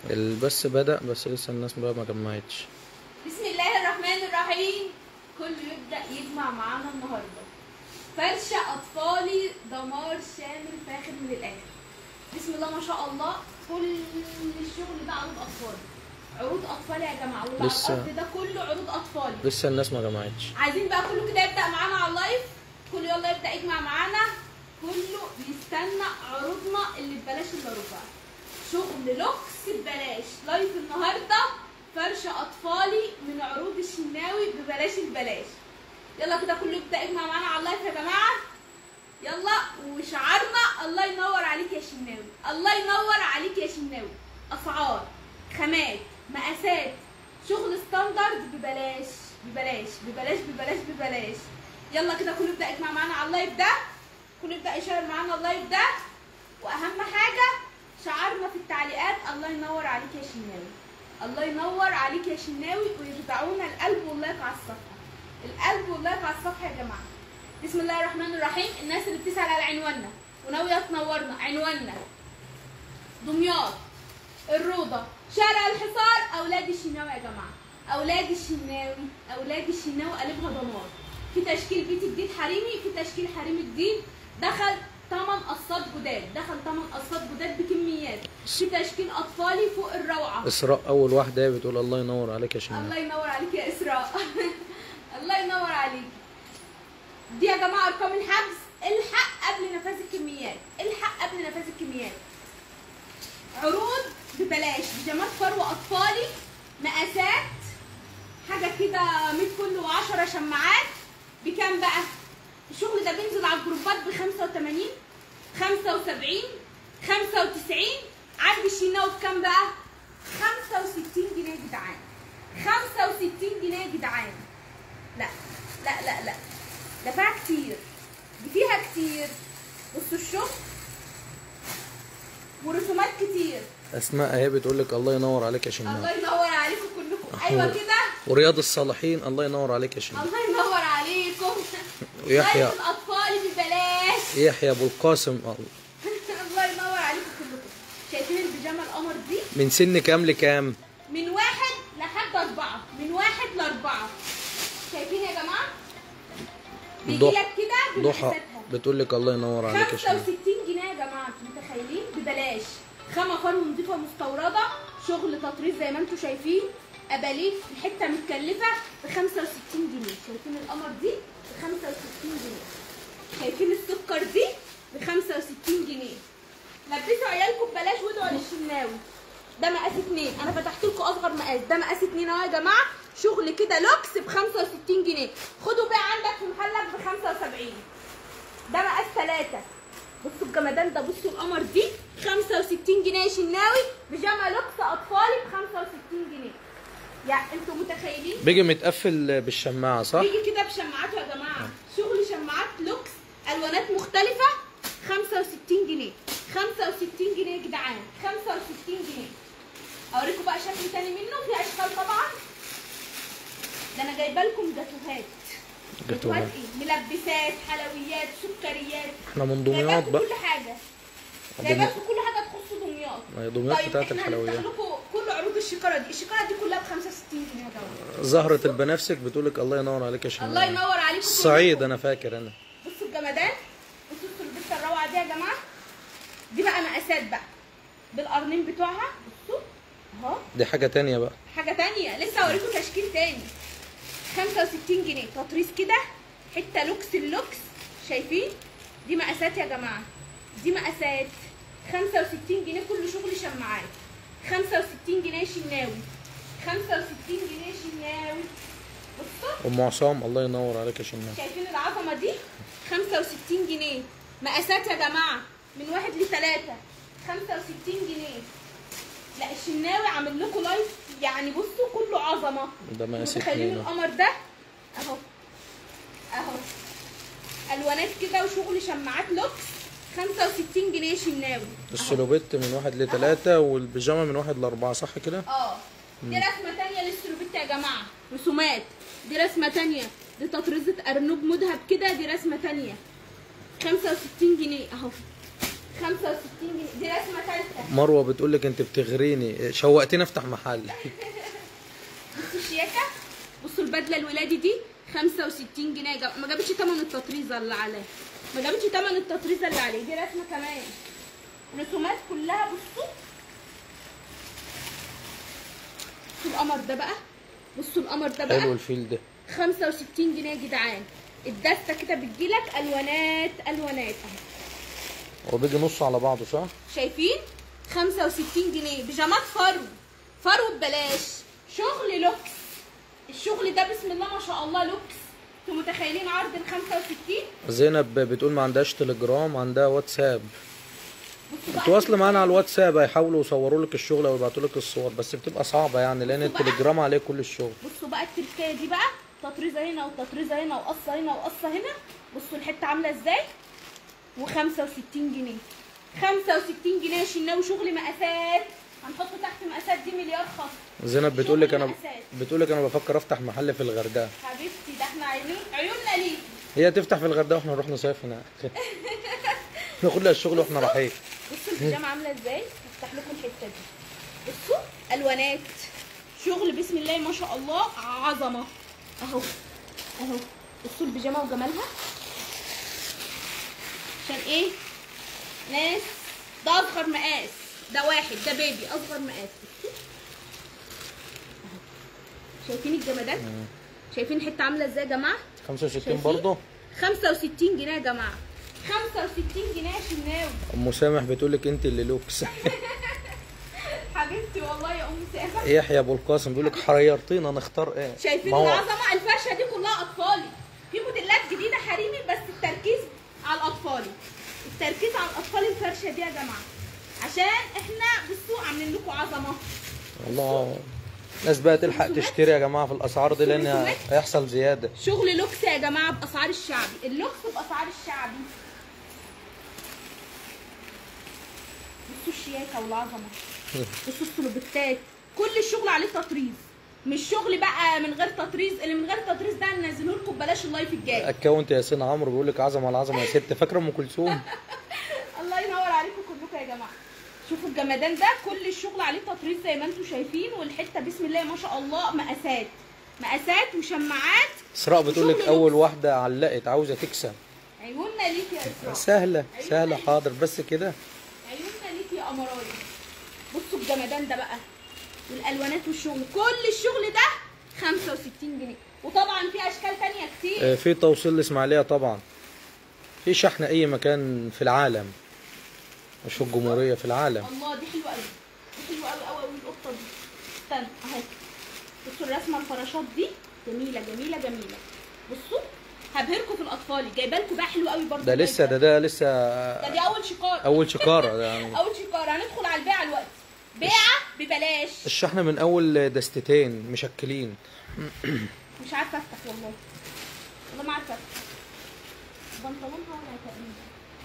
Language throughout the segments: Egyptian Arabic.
البث بدأ بس لسه الناس بقى ما جمعتش بسم الله الرحمن الرحيم كله يبدأ يجمع معانا النهارده فرشة أطفالي دمار شامل فاخر من الآخر بسم الله ما شاء الله كل الشغل ده عروض أطفال عروض أطفال يا جماعة واللي على لسه. الأرض ده كله عروض أطفال لسه الناس ما جمعتش عايزين بقى كله كده يبدأ معانا على اللايف كله يلا يبدأ يجمع معانا كله بيستنى عروضنا اللي ببلاش الا ربع شغل لوكس ببلاش لايف النهارده فرشة أطفالي من عروض الشناوي ببلاش البلاش يلا كده كله يبدأ يجمع معانا على اللايف يا جماعة يلا وشعارنا الله ينور عليك يا شناوي الله ينور عليك يا شناوي أسعار خامات مقاسات شغل ستاندرد ببلاش ببلاش ببلاش ببلاش ببلاش يلا كده كله يبدأ يجمع معانا على اللايف ده كله يبدأ يشير معانا اللايف ده وأهم حاجة شعارنا في التعليقات الله ينور عليك يا شناوي الله ينور عليك يا شناوي ويرجعونا القلب واللايك على الصفحة القلب واللايك على الصفحة يا جماعة بسم الله الرحمن الرحيم الناس اللي بتسأل على عنواننا وناوية تنورنا عنواننا دمياط الروضة شارع الحصار أولاد الشناوي يا جماعة أولاد الشناوي أولاد الشناوي قلبها دمار في تشكيل بيت جديد حريمي في تشكيل حريمي جديد دخل 8 قصات جداد دخل 8 قصات جداد بكميات في تشكيل أطفالي فوق الروعة إسراء أول واحدة هي بتقول الله ينور عليك يا الله شيماء ينور عليك يا اسراء الله ينور عليك دي يا جماعه ارقام الحجز الحق قبل نفاذ الكميات الحق قبل نفاذ الكميات عروض ببلاش بيجامات فروه اطفالي مقاسات حاجه كده 100 كل و10 شماعات بكام بقى الشغل ده بينزل على الجروبات ب 85 75 95 عند الشناوي بكام بقى 65 جنيه يا جدعان 65 جنيه يا جدعان لا لا لا لا دفع كتير دي فيها كتير بصوا الشغل ورسومات كتير أسماء هي بتقول لك الله ينور عليك يا الله شيماء ينور عليكم كلكم ايوه كده ورياض الصالحين الله ينور عليك يا شيماء الله ينور عليكم ويحيى لايف الاطفال ببلاش يحيى أبو القاسم الله ينور عليكم كلكم شايفين البيجامه القمر دي من سن كام لكام؟ من واحد لحد أربعة من واحد لأربعة شايفين يا جماعة؟ بيجي ضحى لك كده ضحى بمقاساتها بتقول لك الله ينور عليك يا شيماء 65 جنيه يا جماعة انتوا متخيلين ببلاش خامة فرو نضيفة مستوردة شغل تطريز زي ما انتوا شايفين أباليك الحتة متكلفة ب 65 جنيه شايفين القمر دي ب 65 جنيه شايفين السكر دي ب 65 جنيه لبسوا عيالكم ببلاش وادعوا للشناوي ده مقاس اتنين انا فتحت لكم اصغر مقاس ده مقاس اتنين اهو يا جماعه شغل كده لوكس ب 65 جنيه خدوا بقى عندك في محلك ب 75 ده مقاس ثلاثة بصوا الجمدان ده بصوا القمر دي 65 جنيه يا شناوي بيجامه لوكس اطفالي ب 65 جنيه يعني انتوا متخيلين بيجي متقفل بالشماعة صح؟ بيجي كده بشماعاته يا جماعه شغل شماعات لوكس الوانات مختلفه 65 جنيه 65 جنيه يا جدعان 65 جنيه اوريكم بقى شكل تاني منه في اشكال طبعا ده انا جايبه لكم جاتوهات جاتوهات. ايه ملبسات حلويات سكريات احنا من جايبه دمياط لكم بقى كل حاجه جايبه لكم كل حاجه تخص دمياط ما هي دمياط طيب بتاعت احنا الحلويات. هنفتح لكم كل عروض الشكاره دي الشكاره دي كلها ب 65 جنيه يا جماعه زهرة البنفسج بتقول لك الله ينور عليك يا الله شيماء ينور عليكم الصعيد كلكم. أنا فاكر أنا بصوا الجمدان بصوا السلبسه الروعه دي يا جماعه دي بقى مقاسات بقى بالقرنين بتوعها بصوا اهو دي حاجة تانية بقى حاجه تانية لسه هوريكم تشكيل تاني 65 جنيه تطريز كده حته لوكس اللوكس شايفين دي مقاسات يا جماعه دي مقاسات 65 جنيه كل شغل شماعات 65 جنيه شناوي 65 جنيه شناوي بصوا أم عصام الله ينور عليك يا شيماء شايفين العظمه دي 65 جنيه مقاسات يا جماعه من واحد لثلاثة 65 جنيه لا الشناوي عامل لكم لايف يعني بصوا كله عظمه ده مقاس متخيلين اتنين القمر ده اهو اهو الوانات كده وشغل شماعات لوكس 65 جنيه شناوي السلوبيت من واحد لتلاتة والبيجامة من واحد لأربعة صح كده؟ اه دي رسمه تانية للسلوبيت يا جماعه رسومات دي رسمه تانية دي تطريزه ارنوب مذهب كده دي رسمه تانية 65 جنيه اهو 65 جنيه دي رسمه ثالثه مروه بتقول لك انت بتغريني شوقتني افتح محل بصوا الشياكه بصوا البدله الولادي دي 65 جنيه يا جماعة. ما جابتش تمن التطريزه اللي عليها ما جابتش تمن التطريزه اللي عليه دي رسمه كمان رسومات كلها بصوا بصوا القمر ده بقى بصوا القمر ده حلو بقى الفيل ده 65 جنيه يا جدعان الدستة كده بتجيلك الوانات الوانات اهي هو بيجي نص على بعضه صح؟ شايفين 65 جنيه بيجامات فرو فرو ببلاش شغل لوكس الشغل ده بسم الله ما شاء الله لوكس انتوا متخيلين عرض ال 65 زينب بتقول ما عندهاش تليجرام عندها واتساب بصوا بقى تواصل معانا على الواتساب هيحاولوا يصوروا لك الشغل او يبعتوا لك الصور بس بتبقى صعبه يعني لان بصوا بقى. التليجرام عليه كل الشغل بصوا بقى التركايه دي بقى تطريزه هنا وتطريزه هنا وقصه هنا وقصه هنا بصوا الحته عامله ازاي و65 جنيه 65 جنيه شناوي شغل مقاسات هنحط تحت مقاسات دي مليار خط زينب بتقول لك شغل انا مقاسات. بتقول لك انا بفكر افتح محل في الغردقه حبيبتي ده احنا عيون عيوننا ليك هي تفتح في الغردقه واحنا نروح نصيف هناك ناخد لها الشغل واحنا رايحين بصوا البيجامه عامله ازاي هفتح لكم الحته دي بصوا الوانات شغل بسم الله ما شاء الله عظمه اهو اهو بصوا البيجامه وجمالها عشان ايه ناس ده اصغر مقاس ده واحد ده بيبي اصغر مقاس بصوا. أهو. شايفين الجمدان شايفين الحته عامله ازاي يا جماعه 65 شايفين؟ برضه 65 جنيه يا جماعه 65 جنيه يا شناوي ام سامح بتقول لك انت اللي لوكس حبيبتي والله يا ام سامح يحيى ابو القاسم بيقول لك حيرتينا نختار ايه شايفين ما هو العظمه الفرشه دي كلها اطفالي في موديلات جديده حريمي بس التركيز على الاطفال التركيز على الاطفال الفرشه دي يا جماعه عشان احنا بصوا عاملين لكم عظمه والله الناس بقى تلحق تشتري يا جماعه في الاسعار دي لان رسومات. هيحصل زياده شغل لوكس يا جماعه باسعار الشعبي اللوكس باسعار الشعبي بصوا الشياكه والعظمه بصوا السلوبتات كل الشغل عليه تطريز مش شغل بقى من غير تطريز اللي من غير تطريز ده هننزله لكم ببلاش اللايف الجاي اكونت ياسين عمرو بيقول لك عظمه على عظمه يا ست فاكره ام كلثوم الله ينور عليكم كلكم يا جماعه شوفوا الجمدان ده كل الشغل عليه تطريز زي ما انتم شايفين والحته بسم الله ما شاء الله مقاسات مقاسات وشماعات اسراء بتقول لك شغل اول واحده علقت عاوزه تكسب عيوننا ليك يا اسراء سهله سهله حاضر بس كده عيوننا ليك يا قمرايه بصوا الجمدان ده بقى والالوانات والشغل كل الشغل ده 65 جنيه وطبعا في اشكال تانية كتير آه، في توصيل الاسماعيليه طبعا في شحن اي مكان في العالم مش في الجمهوريه في العالم الله دي حلوه قوي دي حلوه قوي قوي قوي القطه دي استنى اهو بصوا الرسمه الفراشات دي جميله جميله جميله بصوا هبهركم في الاطفال جايبه لكم بقى حلو قوي برضه ده لسه ده ده لسه ده دي اول شكاره اول شكاره ده يعني اول شكاره هندخل على البيعه دلوقتي بيعه ببلاش الشحن من اول دستتين مشكلين مش عارفه افتح والله والله ما عارفه افتح بنطلونها ولا تقريبا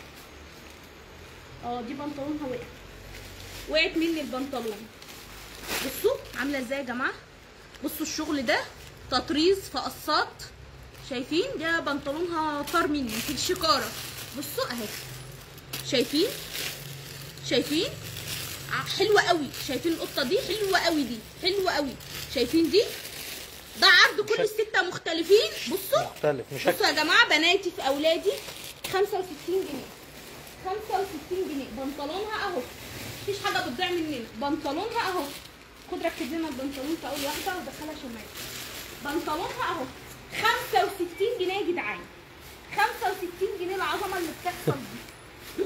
اه دي بنطلونها وقعت وقعت مني البنطلون بصوا عامله ازاي يا جماعه بصوا الشغل ده تطريز في قصات شايفين ده بنطلونها طار مني في الشكاره بصوا اهي شايفين شايفين ع- حلوه قوي شايفين القطه دي حلوه قوي دي حلوه قوي شايفين دي ده عرض كل مشكل. الستة مختلفين بصوا مختلف بصوا مشكل يا جماعة بناتي في أولادي 65 جنيه 65 جنيه بنطلونها أهو مفيش حاجة بتضيع مننا بنطلونها أهو خد ركز لنا البنطلون في أول واحدة ودخلها شمال بنطلونها أهو 65 جنيه يا جدعان 65 جنيه العظمة اللي بتحصل دي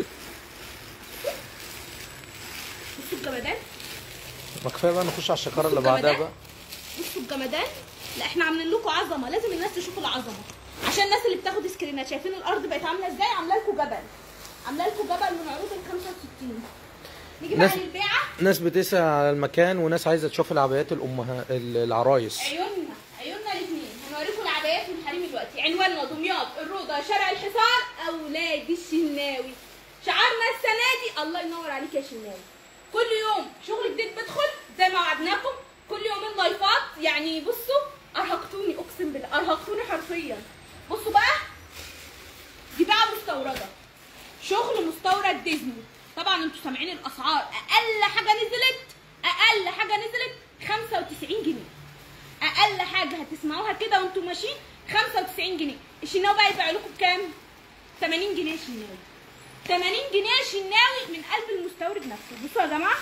بصوا الجمدان ما كفايه بقى نخش على الشكاره اللي بصوا بعدها الجمدان. بقى بصوا الجمدان لا احنا عاملين لكم عظمه لازم الناس تشوف العظمه عشان الناس اللي بتاخد سكرينات شايفين الارض بقت عامله ازاي عامله لكم جبل عامله لكم جبل من عروض ال 65 نيجي بقى ناس- للبيعه ناس بتسأل على المكان وناس عايزه تشوف العبايات الامهات العرايس عيوننا عيوننا الاثنين هنوريكم العبايات والحريم دلوقتي عنواننا دمياط الروضه شارع الحصار اولاد الشناوي شعارنا السنه دي الله ينور عليك يا شناوي كل يوم شغل جديد بدخل زي ما وعدناكم كل يومين لايفات يعني بصوا ارهقتوني اقسم بالله ارهقتوني حرفيا بصوا بقى دي بقى مستورده شغل مستورد ديزني طبعا انتوا سامعين الاسعار اقل حاجه نزلت اقل حاجه نزلت 95 جنيه اقل حاجه هتسمعوها كده وانتوا ماشيين 95 جنيه الشناوي بقى يبيع لكم بكام 80 جنيه شناوي 80 جنيه شناوي من قلب المستورد نفسه بصوا يا جماعه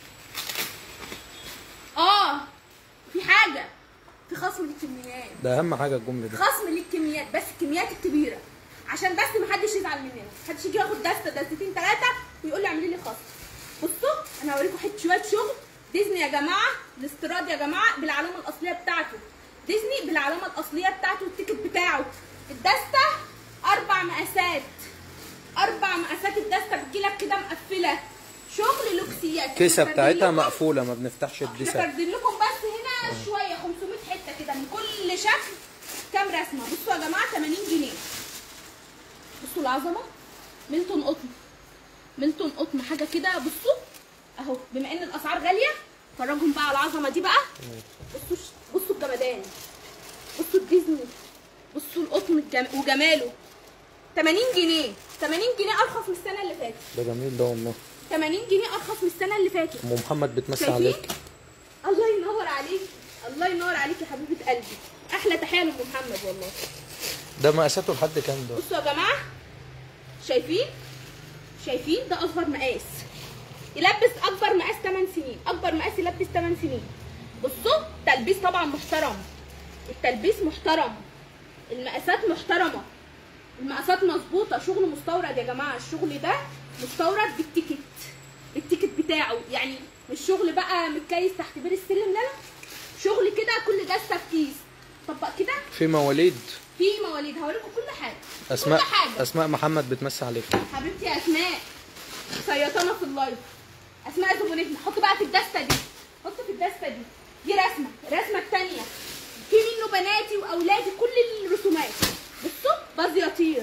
اه في حاجه في خصم للكميات ده اهم حاجه الجمله دي خصم للكميات بس الكميات الكبيره عشان بس محدش يزعل مننا محدش يجي ياخد دسته دستتين ثلاثه ويقول لي اعملي لي خصم بصوا انا هوريكم حته شويه شغل ديزني يا جماعه الاستيراد يا جماعه بالعلامه الاصليه بتاعته ديزني بالعلامه الاصليه بتاعته التيكت بتاعه الدسته اربع مقاسات اربع مقاسات الدسته بتجيلك كده مقفله شغل لوكسيات الكيسه إحنا بتاعتها فاردين لكم- مقفوله ما بنفتحش احنا الدسة فاردين لكم بس هنا شويه 500 حته كده من كل شكل كام رسمه بصوا يا جماعه 80 جنيه بصوا العظمه ميلتون قطن ميلتون قطن حاجه كده بصوا اهو بما ان الاسعار غاليه فرجهم بقى على العظمه دي بقى بصوا بصوا الجمدان بصوا الديزني بصوا القطن الجم... وجماله 80 جنيه 80 جنيه ارخص من السنه اللي فاتت ده جميل ده والله 80 جنيه ارخص من السنه اللي فاتت ام محمد بتمسي شايفين؟ عليك الله ينور عليك الله ينور عليك يا حبيبه قلبي احلى تحيه لام محمد والله ده مقاساته لحد كام ده بصوا يا جماعه شايفين شايفين ده اصغر مقاس يلبس اكبر مقاس 8 سنين اكبر مقاس يلبس 8 سنين بصوا تلبيس طبعا محترم التلبيس محترم المقاسات محترمه المقاسات مظبوطه شغل مستورد يا جماعه الشغل ده مستورد بالتيكت التيكت بتاعه يعني مش شغل بقى متكيس تحت بير السلم لا لا شغل كده كل دسته في كيس طبق كده في مواليد في مواليد هوريكم كل حاجه اسماء كل حاجه اسماء محمد بتمسي عليك حبيبتي يا اسماء سيطانه في اللايف اسماء زبونتنا حط بقى في الدسته دي حط في الدسته دي دي رسمه الرسمه الثانيه في منه بناتي واولادي كل الرسومات بصوا باز يطير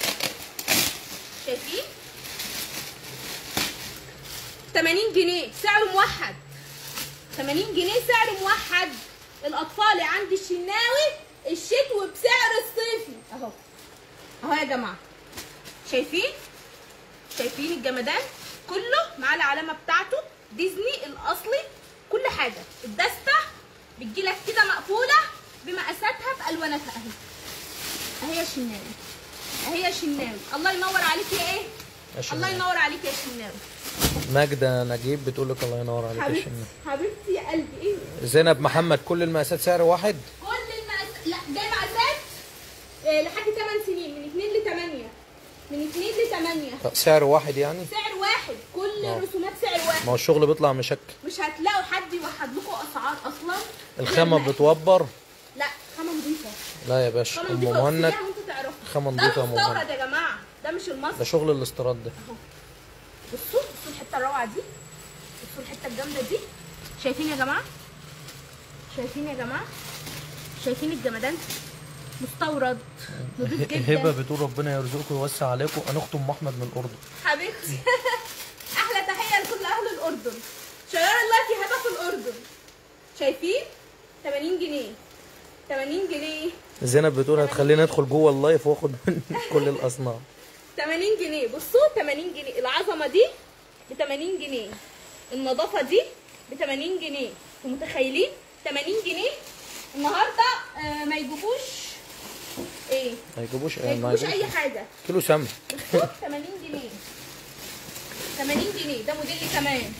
شايفين 80 جنيه سعره موحد 80 جنيه سعر موحد الاطفال عند الشناوي الشتوي بسعر الصيفي اهو اهو يا جماعه شايفين شايفين الجمدان كله مع العلامه بتاعته ديزني الاصلي كل حاجه الدسته بتجيلك كده مقفوله بمقاساتها بالواناتها اهي اهي يا شناوي اهي يا شناوي الله ينور عليك يا ايه يا شناوي. الله ينور عليك يا شناوي ماجدة نجيب بتقول لك الله ينور عليك يا حبيبتي شنو حبيبتي يا قلبي ايه زينب محمد كل المقاسات سعر واحد كل المقاس لا ده مقاسات آه، لحد 8 سنين من 2 ل 8 من 2 ل 8 سعر واحد يعني سعر واحد كل آه. الرسومات سعر واحد ما هو الشغل بيطلع مشك مش هتلاقوا حد يوحد لكم اسعار اصلا الخامة لما- بتوبر لا خامه نظيفه لا يا باشا خامه ام نظيفه مهند وتسيبها وانتوا تعرفوا خامة ده نظيفة يا أم مستورد مهند. يا جماعه ده مش ده المصري شغل الاستيراد ده بصوا بصوا الحته الروعه دي بصوا الحته الجامده دي شايفين يا جماعه شايفين يا جماعه شايفين الجمدان مستورد نضيف جدا هبة بتقول ربنا يرزقكم ويوسع عليكم انا اخت ام احمد من الاردن حبيبتي احلى تحيه لكل اهل الاردن شيار الله في هبه في الاردن شايفين 80 جنيه 80 جنيه زينب بتقول هتخليني ادخل جوه اللايف واخد من كل الاصناف 80 جنيه بصوا 80 جنيه العظمه دي ب 80 جنيه النظافه دي ب 80 جنيه انتوا متخيلين 80 جنيه النهارده آه ما يجيبوش ايه ما يجيبوش ما ما يجيبوش اي يجيبوش حاجه كيلو سمك بصوا 80 جنيه 80 جنيه ده موديل كمان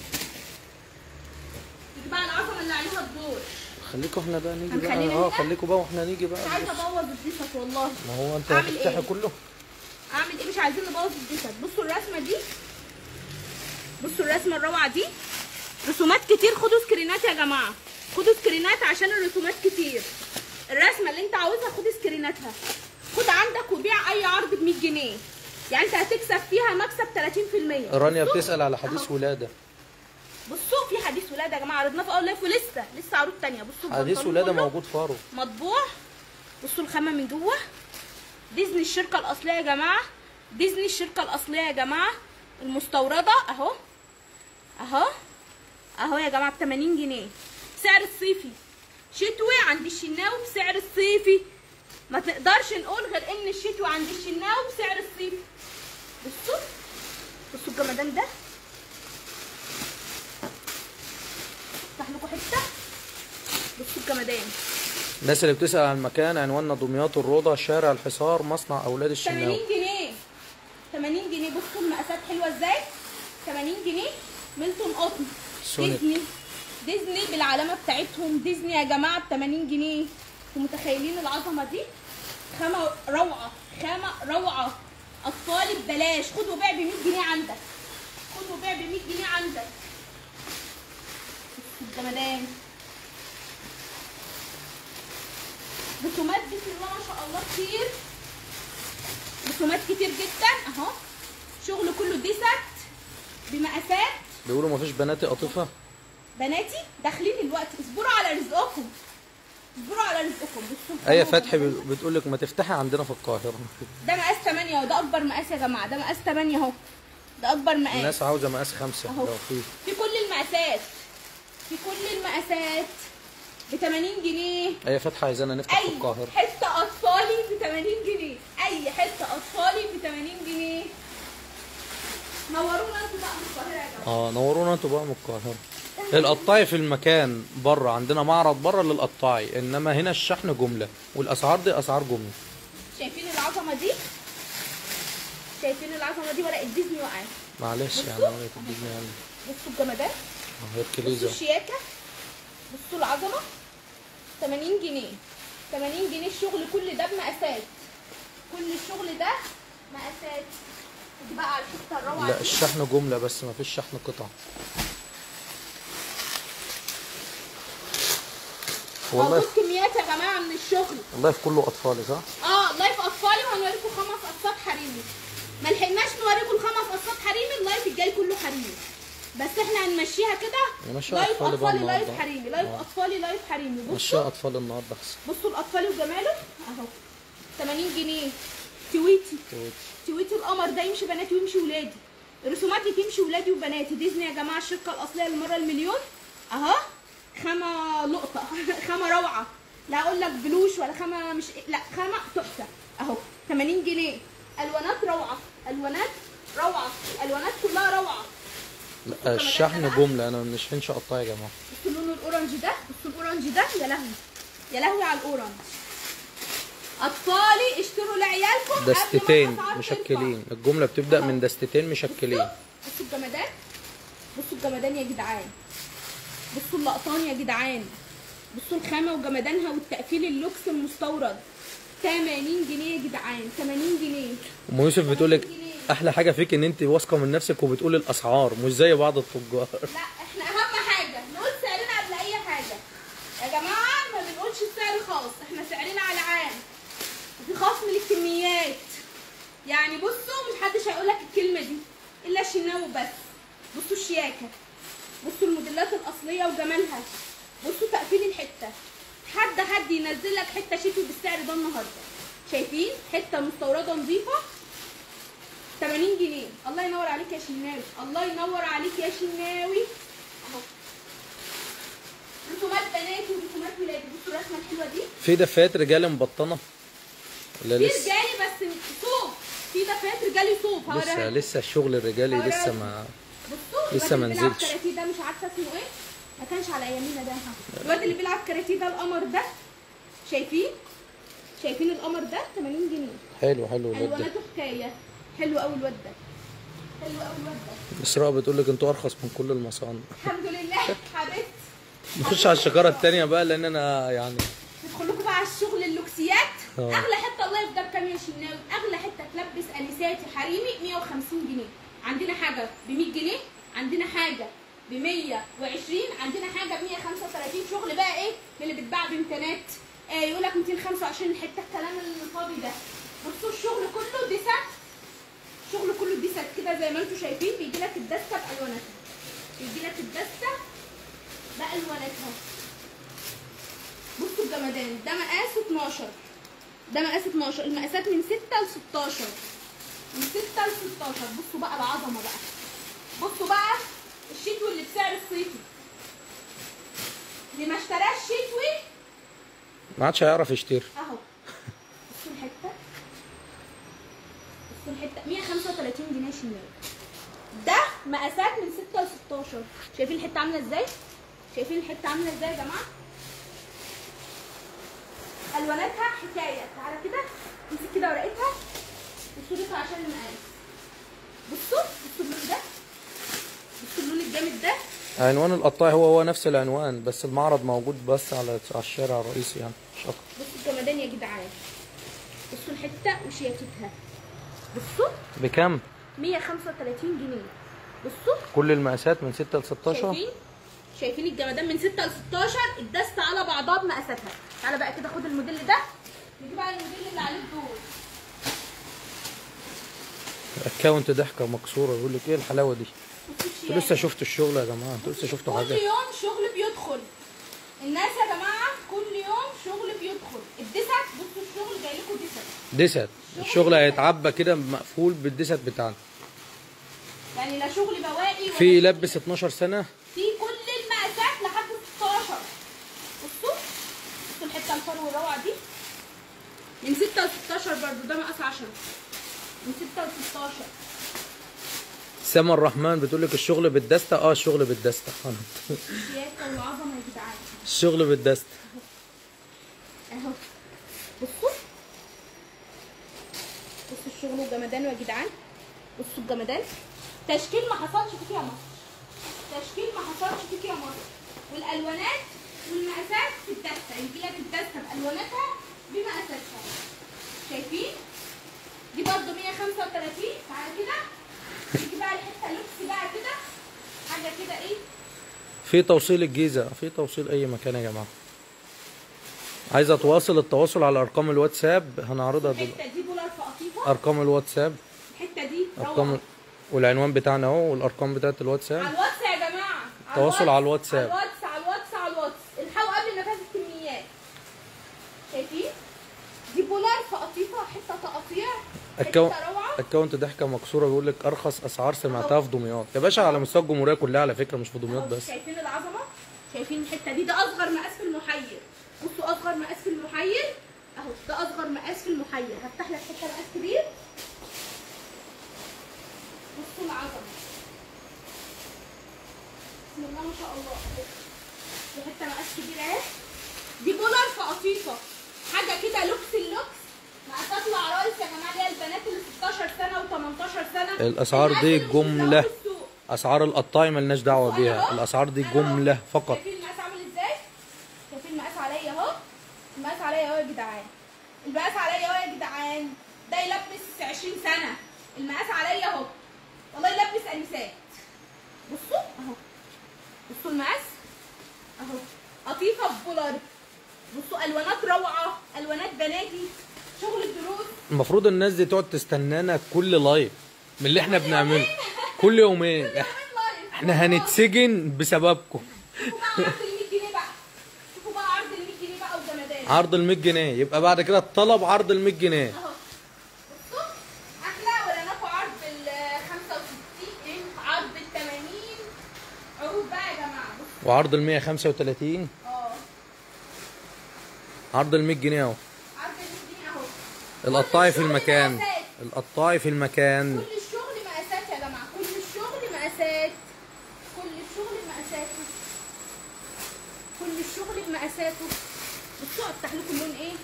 دي بقى العظمه اللي عليها الدور خليكوا احنا بقى نيجي بقى هنخلينا اه نيجي؟ خليكوا بقى واحنا نيجي بقى مش عايزه ابوظ الديسك والله ما هو انت أعمل هتفتحي إيه؟ كله اعمل ايه مش عايزين نبوظ الديسك بصوا الرسمه دي بصوا الرسمه الروعه دي رسومات كتير خدوا سكرينات يا جماعه خدوا سكرينات عشان الرسومات كتير الرسمه اللي انت عاوزها خد سكريناتها خد عندك وبيع اي عرض ب 100 جنيه يعني انت هتكسب فيها مكسب 30% رانيا بصوا. بتسال على حديث أهو. ولاده بصوا في حديث ولاده يا جماعه عرضناه في اول لايف ولسه لسه عروض تانية بصوا حديث البنطلون ولاده كله موجود فارو مطبوع بصوا الخامه من جوه ديزني الشركه الاصليه يا جماعه ديزني الشركه الاصليه يا جماعه المستورده اهو اهو اهو يا جماعه ب 80 جنيه سعر الصيفي شتوي عند الشناوي بسعر الصيفي ما تقدرش نقول غير ان الشتوي عند الشناوي بسعر الصيفي بصوا بصوا الجمدان ده الجمدان الناس اللي بتسأل عن المكان عنواننا دمياط الروضة شارع الحصار مصنع أولاد 80 الشناوي جنيه 80 جنيه بصوا المقاسات حلوه ازاي 80 جنيه ميلتون قطن سونيك. ديزني ديزني بالعلامه بتاعتهم ديزني يا جماعه ب 80 جنيه انتوا متخيلين العظمه دي خامه روعه خامه روعه اطفالي ببلاش خد وبيع ب 100 جنيه عندك خد وبيع ب 100 جنيه عندك بصوا الجمدان رسومات بسم الله ما شاء الله كتير رسومات كتير جدا اهو شغل كله دي ست بمقاسات بيقولوا مفيش بناتي قاطفة بناتي داخلين الوقت اصبروا على رزقكم اصبروا على رزقكم بصوا آية فتحي بتقول لك ما تفتحي عندنا في القاهرة ده مقاس 8 وده اكبر مقاس يا جماعه ده مقاس 8 اهو ده اكبر مقاس الناس عاوزة مقاس خمسة أهو. لو في في كل المقاسات في كل المقاسات ب 80 جنيه آية فتحي عايزانا نفتح في اي القاهرة حته اطفالي ب 80 جنيه اي حته اطفالي ب 80 جنيه نورونا انتوا بقى من القاهره يا جماعه اه نورونا انتوا بقى من القاهرة القطاعي في المكان بره عندنا معرض بره للقطاعي انما هنا الشحن جملة والاسعار دي اسعار جملة شايفين العظمه دي شايفين العظمه دي ورقه ديزني وقعت معلش يعني بصوا. ورقة الدنيا يعني بصوا الجمدان اه، هي بصوا الكليزة الشياكه بصوا العظمه 80 جنيه 80 جنيه الشغل كل ده بمقاسات كل الشغل ده مقاسات ودي بقى على الحته الروعه لا دي. الشحن جملة بس ما فيش شحن قطع والله موجود كميات يا جماعه من الشغل والله في كله اطفالي صح؟ اه لايف اطفالي وهنوريكم خمس قصات حريمي ما لحقناش نوريكم الخمس قصات حريمي اللايف الجاي كله حريمي بس احنا هنمشيها كده نمشيها لايف أطفالي بقى اطفالي لايف النهاردة. حريمي لايف آه. اطفالي لايف حريمي بصوا مشيها اطفال النهارده احسن بصوا الاطفال وجماله اهو 80 جنيه تويتي تويتي القمر ده يمشي بناتي ويمشي ولادي رسوماتي تمشي ولادي وبناتي ديزني يا جماعه الشركه الاصليه للمره المليون اهو خامه لقطه خامه روعه لا اقول لك بلوش ولا خامه مش لا خامه تحفه اهو 80 جنيه الوانات روعه الوانات روعه الالوانات كلها روعه لا الشحن جمله انا مش فينش قطاع يا جماعه بصوا لون الاورنج ده بصوا الاورنج ده يا لهوي يا لهوي على الاورنج اطفالي اشتروا لعيالكم قبل ما دستتين الأسعار ترفع. مشكلين الجمله بتبدا من دستتين مشكلين بصوا الجمدان بصوا الجمدان يا جدعان بصوا اللقطان يا جدعان بصوا الخامه وجمدانها والتقفيل اللوكس المستورد 80 جنيه يا جدعان 80 جنيه ام يوسف بتقول لك احلى حاجه فيك ان انت واثقه من نفسك وبتقول الاسعار مش زي بعض التجار لا احنا اهم حاجه نقول سعرنا قبل اي حاجه يا جماعه ما بنقولش السعر خاص احنا سعرنا على عام وفي خصم للكميات يعني بصوا مش حدش هيقول لك الكلمه دي الا شناوي بس بصوا الشياكه بصوا الموديلات الاصليه وجمالها بصوا تقفيل الحته حد حد ينزل لك حته شتوي بالسعر ده النهارده شايفين حته مستورده نظيفه 80 جنيه الله ينور عليك يا شناوي الله ينور عليك يا شناوي اهو رسومات بناتي ورسومات ولادي بصوا الرسمه الحلوه دي في دفات رجال مبطنه ولا في لسه رجالي بس صوف في دفات رجالي صوف لسه هوريها لكم. لسه الشغل الرجالي لسه ما بصوا لسه الواد ما اللي بيلعب نزلش. كاراتيه ده مش عارفه اسمه ايه ما كانش على ايامينا ده ها. الواد اللي بيلعب كاراتيه ده القمر ده شايفين شايفين القمر ده 80 جنيه حلو حلو الواد ده الواناته حكايه حلو قوي الواد ده حلو قوي الواد ده اسراء بتقول لك انتوا ارخص من كل المصانع الحمد لله حبيبتي نخش على الشجره التانية بقى لان انا يعني ندخل لكم بقى على الشغل اللوكسيات اه. اغلى حته الله يفضل كام يا شناوي اغلى حته تلبس انساتي حريمي 150 جنيه عندنا حاجه ب 100 جنيه عندنا حاجه ب 120 عندنا حاجه ب 135 شغل بقى ايه اللي بيتباع بامكانات آه يقول لك 225 الحته الكلام الفاضي ده بصوا الشغل كله دي ست الشغل كله دي ست كده زي ما انتم شايفين بيجي لك الدسته بالواناتها بيجي لك الدسته بالواناتها بصوا الجمدان ده مقاس 12 ده مقاس 12 المقاسات من 6 ل 16 من 6 ل 16 بصوا بقى العظمه بقى بصوا بقى الشتوي اللي بسعر الصيفي اللي ما اشتراش شتوي ما عادش هيعرف يشتري اهو بصوا الحته بصوا الحته 135 جنيه شمال ده مقاسات من 6 ل 16 شايفين الحته عامله ازاي شايفين الحته عامله ازاي يا جماعه الواناتها حكايه تعالى كده امسك كده ورقتها وصورتها عشان المقاس بصوا بصوا اللون ده بصوا اللون الجامد ده عنوان القطاعي هو هو نفس العنوان بس المعرض موجود بس على على الشارع الرئيسي يعني مش اكتر بصوا الجمدان يا جدعان بصوا الحته وشياكتها بصوا بكام 135 جنيه بصوا كل المقاسات من 6 ل 16 شايفين شايفين الجمدان من 6 ل 16 الدستة على بعضها بمقاساتها تعالى بقى كده خد الموديل ده نجيب بقى الموديل اللي عليه الدور اكونت ضحكه مكسوره يقول لك ايه الحلاوه دي بصوا انتوا لسه شفتوا الشغل يا جماعه انتوا لسه شفتوا كل حاجه يوم شغل بيدخل الناس يا جماعه كل يوم شغل بيدخل الدست بصوا الشغل جاي لكم دست دست الشغل هيتعبى كده مقفول بالدست بتاعنا يعني لا شغل بواقي ولا في يلبس 12 سنه في كل المقاسات لحد 16 بصوا بصوا الحته الفرو الروعه دي من 6 ل 16 برضه ده مقاس 10 من 6 ل 16 سما الرحمن بتقول لك الشغل بالدستة اه الشغل بالدستة شياكه وعظمه يا جدعان الشغل بالدستة اهو بصوا بصوا الشغل وجمدانه يا جدعان بصوا الجمدان تشكيل ما حصلش فيك يا مصر تشكيل ما حصلش فيك يا مصر والالوانات والمقاسات في الدستة يجي لك الدستة بالواناتها بمقاساتها شايفين دي برضه 135 تعالى كده نيجي بقى الحته لوكس بقى كده حاجه كده ايه في توصيل الجيزة في توصيل أي مكان يا جماعة عايز أتواصل التواصل على أرقام الواتساب هنعرضها دلوقتي الحته دي بولر في قطيفه أرقام الواتساب الحته دي أرقام روعة. والعنوان بتاعنا أهو والأرقام بتاعت على الواتساب الواتس يا جماعه تواصل على الواتساب. على الواتس على الواتس على الواتس الحقوا قبل ما تاخد الكميات شايفين دي بولار في قطيفه حته تقطيع أكو... حته روعه أكونت ضحكة مكسورة بيقول لك أرخص أسعار سمعتها في دمياط يا باشا على مستوى الجمهورية كلها على فكرة مش في دمياط أهو بس شايفين العظمه شايفين الحته دي ده اصغر مقاس في المحير بصوا اصغر مقاس في المحير اهو ده اصغر مقاس في المحير هفتح لك حته مقاس كبير بصوا العظمه بسم الله ما شاء الله أهو. دي حته مقاس كبير اهي دي بولر في قطيفه حاجه كده لوكس اللوكس مقاسات العرايس يا جماعه اللي هي البنات اللي 16 سنه و18 سنه الأسعار المقاس دي اللي مش بتلاقوه جملة في السوق. أسعار القطاعي ملناش دعوة بيها الأسعار دي جملة فقط شايفين المقاس عامل ازاي؟ شايفين المقاس عليا اهو المقاس عليا اهو يا جدعان المقاس عليا اهو يا جدعان ده يلبس 20 سنة المقاس عليا اهو والله يلبس انسات بصوا اهو بصوا المقاس اهو قطيفة بولار بصوا الوانات روعة الوانات بناتي شغل الدروس المفروض الناس دي تقعد تستنانا كل لايف من اللي احنا بنعمله كل يومين إح- احنا هنتسجن بسببكم شوفوا بقى عرض ال 100 جنيه بقى شوفوا بقى عرض ال 100 جنيه بقى وجمدان عرض ال 100 جنيه يبقى بعد كده الطلب عرض ال 100 جنيه اهو بصوا احلى ولا ناخد عرض ال 65 ايه عرض ال 80 عروض بقى يا جماعه بصوا وعرض ال 135 اه عرض ال 100 جنيه اهو عرض ال 100 جنيه اهو القطاعي في كل الشغل المكان مقاسات. القطاعي في المكان كل الشغل مقاسات يا جماعه كل الشغل مقاسات كل الشغل بمقاساته كل الشغل بمقاساته بصوا افتح لكم اللون ايه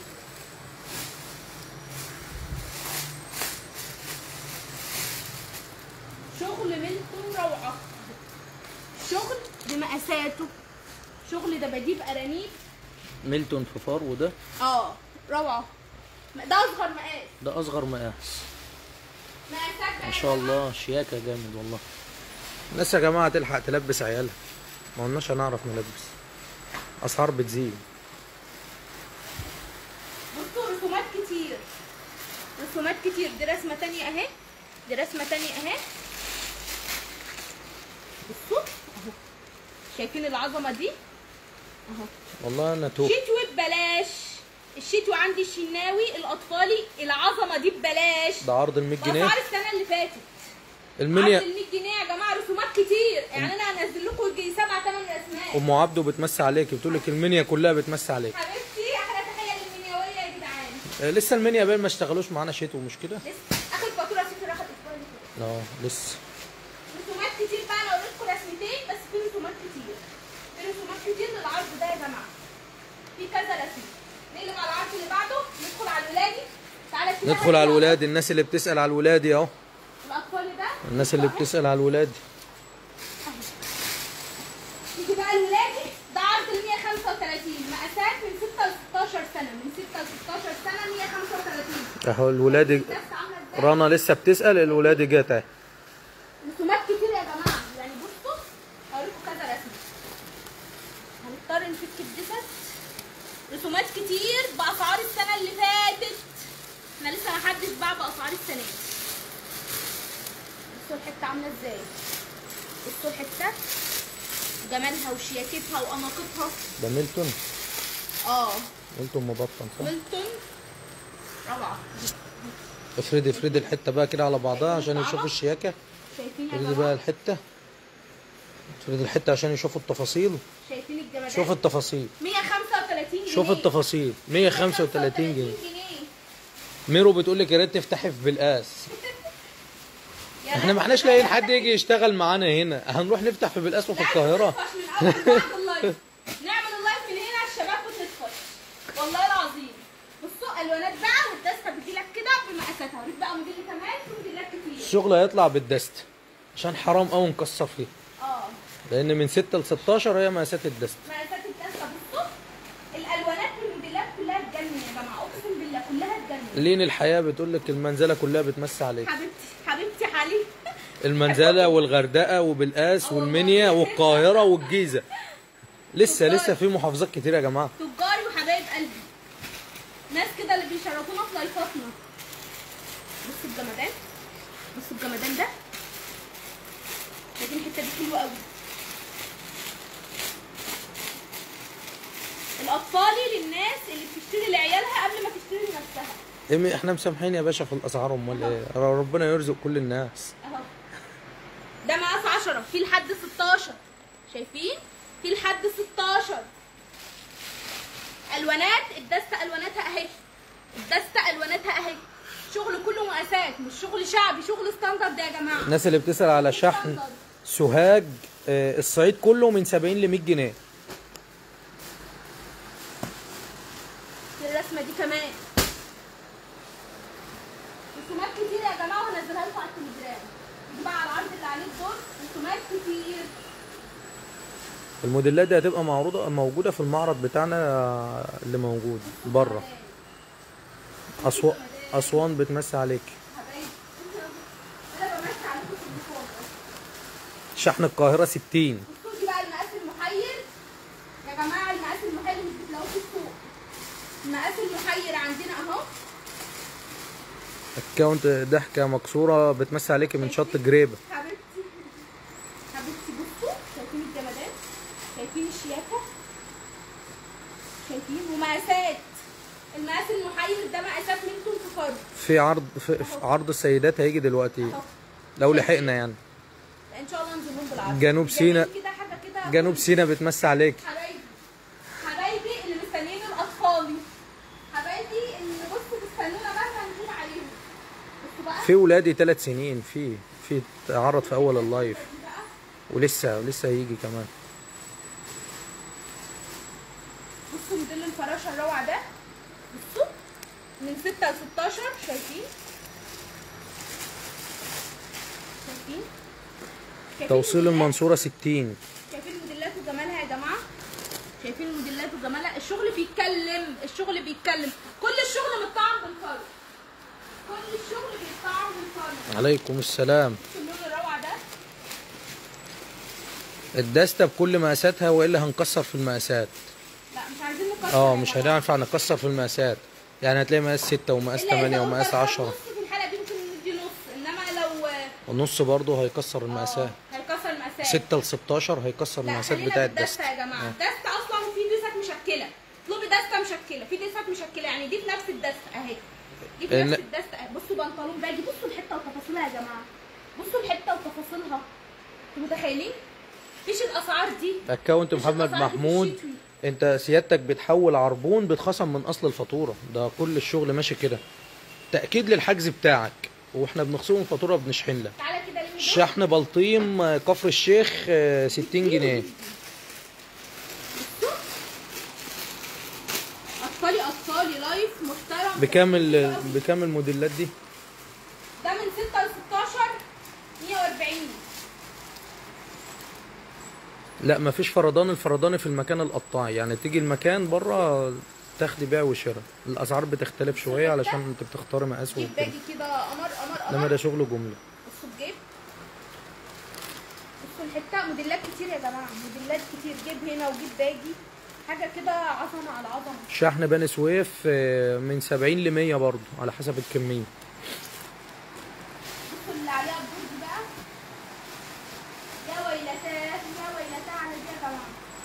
شغل ملتون روعه شغل بمقاساته شغل دباديب ارانيب ميلتون ففار وده اه روعه ده اصغر مقاس ده اصغر مقاس مقاسات ما شاء الله شياكه جامد والله الناس يا جماعه تلحق تلبس عيالها ما قلناش هنعرف نلبس اسعار بتزيد بصوا رسومات كتير رسومات كتير دي رسمة تانية اهي دي رسمة تانية اهي بصوا اهو شايفين العظمة دي اهو والله انا توه شتوي ببلاش الشتوي عندي الشناوي الاطفالي العظمة دي ببلاش ده عرض ال 100 جنيه باسعار السنة اللي فاتت عرض المنيا ال 100 جنيه يا جماعة رسومات كتير يعني انا هنزل لكم يجي سبع ثمان رسمات ام عبده بتمسي عليك بتقول لك المنيا كلها بتمسي عليك حبيبتي احلى تحية للمنيوية يا جدعان آه، لسه المنيا باين ما اشتغلوش معانا شتو مش كده لسه اخر فاتورة ست راحت الاسبوع اللي فات اه لسه رسومات كتير بقى انا قلت لكم رسمتين بس في رسومات كتير في رسومات كتير للعرض ده يا جماعه في كذا رسمه نقلب على العرض اللي بعده ندخل على الولادي تعالى كده ندخل على الولاد الناس اللي بتسأل على الولادي اهو الاطفال ده الناس اللي بتسأل على الولادي يجي بقى الولادي ده عرض ال 135 مقاسات من 6 ل 16 سنه من 6 ل 16 سنه 135 اهو الولادي الدست عامله ازاي رنا لسه بتسأل الولادي جت اهي رسومات كتير يا جماعه يعني بصوا هوريكم كذا رسمه هنضطر نفك الدست رسومات كتير باسعار السنه اللي فاتت احنا لسه ما حدش باع باسعار السنه دي بصوا الحته عامله ازاي بصوا الحته جمالها وشياكتها واناقتها ده ميلتون اه ميلتون مبطن صح ميلتون روعه افردي افردي الحته بقى كده على بعضها عشان يشوفوا الشياكه شايفين يا افردي بقى جماعه الحته افردي الحته عشان يشوفوا التفاصيل شايفين الجمالات شوف التفاصيل 135 جنيه شوف التفاصيل 135 جنيه 135 ميرو بتقول لك يا ريت تفتحي في بالقاس يا احنا ما احناش لاقيين حد يجي يشتغل معانا هنا هنروح نفتح في بالقاس وفي القاهره نطفش من اول بعد اللايف نعمل اللايف من هنا على الشباب وتطفش والله العظيم بصوا الوانات بقى والدستة بتجيلك كده بمقاساتها وريك بقى موديل كمان في موديلات كتير الشغل هيطلع بالدست عشان حرام قوي نكسر فيه اه لان من 6 ل 16 هي مقاسات الدست مقاسات الدستة بصوا الالوانات والموديلات كلها تجنن يا جماعه اقسم بالله كلها تجنن لين الحياه بتقول لك المنزله كلها بتمسي عليك حبيبتي حبيبتي حالي المنزله والغردقه وبالقاس والمنيا والقاهره والجيزه لسه لسه في محافظات كتير يا جماعه تجاري وحبايب قلبي ناس كده اللي بيشرفونا في لايفاتنا بصوا الجمدان بصوا الجمدان ده شايفين الحته دي حلوه قوي الاطفالي للناس اللي بتشتري لعيالها قبل ما تشتري لنفسها إيه، احنا مسامحين يا باشا في الاسعار امال ايه ربنا يرزق كل الناس اهو ده مقاس 10 في لحد 16 شايفين في لحد 16 الوانات الدستة الواناتها اهي الدستة الواناتها اهي شغل كله مقاسات مش شغل شعبي شغل ستاندرد يا جماعه الناس اللي بتسأل على شحن سوهاج آه، الصعيد كله من 70 ل 100 جنيه الرسمه دي كمان رسومات كتير يا جماعه وهنزلها لكم على التليجرام دي بقى على العرض اللي عليه الدور رسومات كتير الموديلات دي هتبقى معروضه موجوده في المعرض بتاعنا آه، اللي موجود بره اسوان اسوان بتمسي عليك حبايبي انا بمشي عليكم في الديكور شحن القاهره 60 بصوا دي بقى المقاس المحير يا جماعه المقاس المحير اللي بتلاقوه في السوق المقاس المحير عندنا اهو اكونت ضحكه مكسوره بتمسي عليك من شط جريبه حبيبتي حبيبتي بصوا شايفين الجمدان شايفين الشياكه شايفين ومقاسات المقاس المحير ده مقاسات منتم في فرد في عرض في في عرض السيدات هيجي دلوقتي اهو لو لحقنا يعني ان شاء الله نزلهم بالعرض جنوب جميل سيناء. كده حاجه كده جنوب سيناء بتمسي عليك حبايبي حبايبي اللي مستنيين الاطفالي حبايبي اللي بصوا بيستنونا مهما نقول عليهم بصوا بقى في ولادي ثلاث سنين في في عرض في اول اللايف دي بقى ولسه لسه هيجي كمان بصوا موديل الفراشه الروعه ده بصوا من 6 ل 16 شايفين شايفين شايفين توصيل الموديلات؟ المنصوره 60 شايفين الموديلات وجمالها يا جماعه شايفين الموديلات وجمالها الشغل بيتكلم الشغل بيتكلم كل الشغل متطعم بالفرد كل الشغل بيتطعم بالفرد عليكم السلام بصوا اللون الروعه ده الدستة بكل مقاساتها والا هنكسر في المقاسات لا مش عايزين نكسر اه يا مش جماعة. هننفع نكسر في المقاسات يعني هتلاقي مقاس 6 ومقاس إلا إذا 8 قلنا ومقاس كسر 10 نص في الحلقه دي ممكن ندي نص انما لو والنص برضه هيكسر المقاسات آه، هيكسر المقاسات 6 ل 16 هيكسر لا المقاسات خلينا بتاع بالدستة الدستة يا جماعه آه. الدستة اصلا في دستات مشكله اطلبي دستة مشكله في دستات مشكله يعني دي في نفس الدستة اهي دي في إن- نفس الدستة اهي بصوا بنطلون باجي بصوا الحته وتفاصيلها يا جماعه بصوا الحته وتفاصيلها انتوا متخيلين مفيش الاسعار دي اكونت مش محمد الأسعار دي في محمود الشتوي. انت سيادتك بتحول عربون بتخصم من اصل الفاتوره ده كل الشغل ماشي كده تاكيد للحجز بتاعك واحنا بنخصم الفاتوره بنشحن لك تعالى كده لمي ده. شحن بلطيم آه، كفر الشيخ آه، 60 جنيه اطفالي اطفالي بكام ال- بكام الموديلات دي ده من 6 ل 16 140 لا مفيش فردان الفرداني في المكان القطاعي يعني تيجي المكان بره تاخدي بيع وشراء الاسعار بتختلف شويه علشان انت بتختاري مقاس جيب وكده باجي كده قمر قمر انما قمر ده شغل جمله بصوا الجيب بصوا الحته موديلات كتير يا جماعه موديلات كتير جيب هنا وجيب باجي حاجه كده عظمه على عظمه شحن بني سويف آه، من 70 ل 100 برضه على حسب الكميه بصوا اللي عليها الدور دي بقى يا ويلتاه يا ويلتاه على دي يا جماعه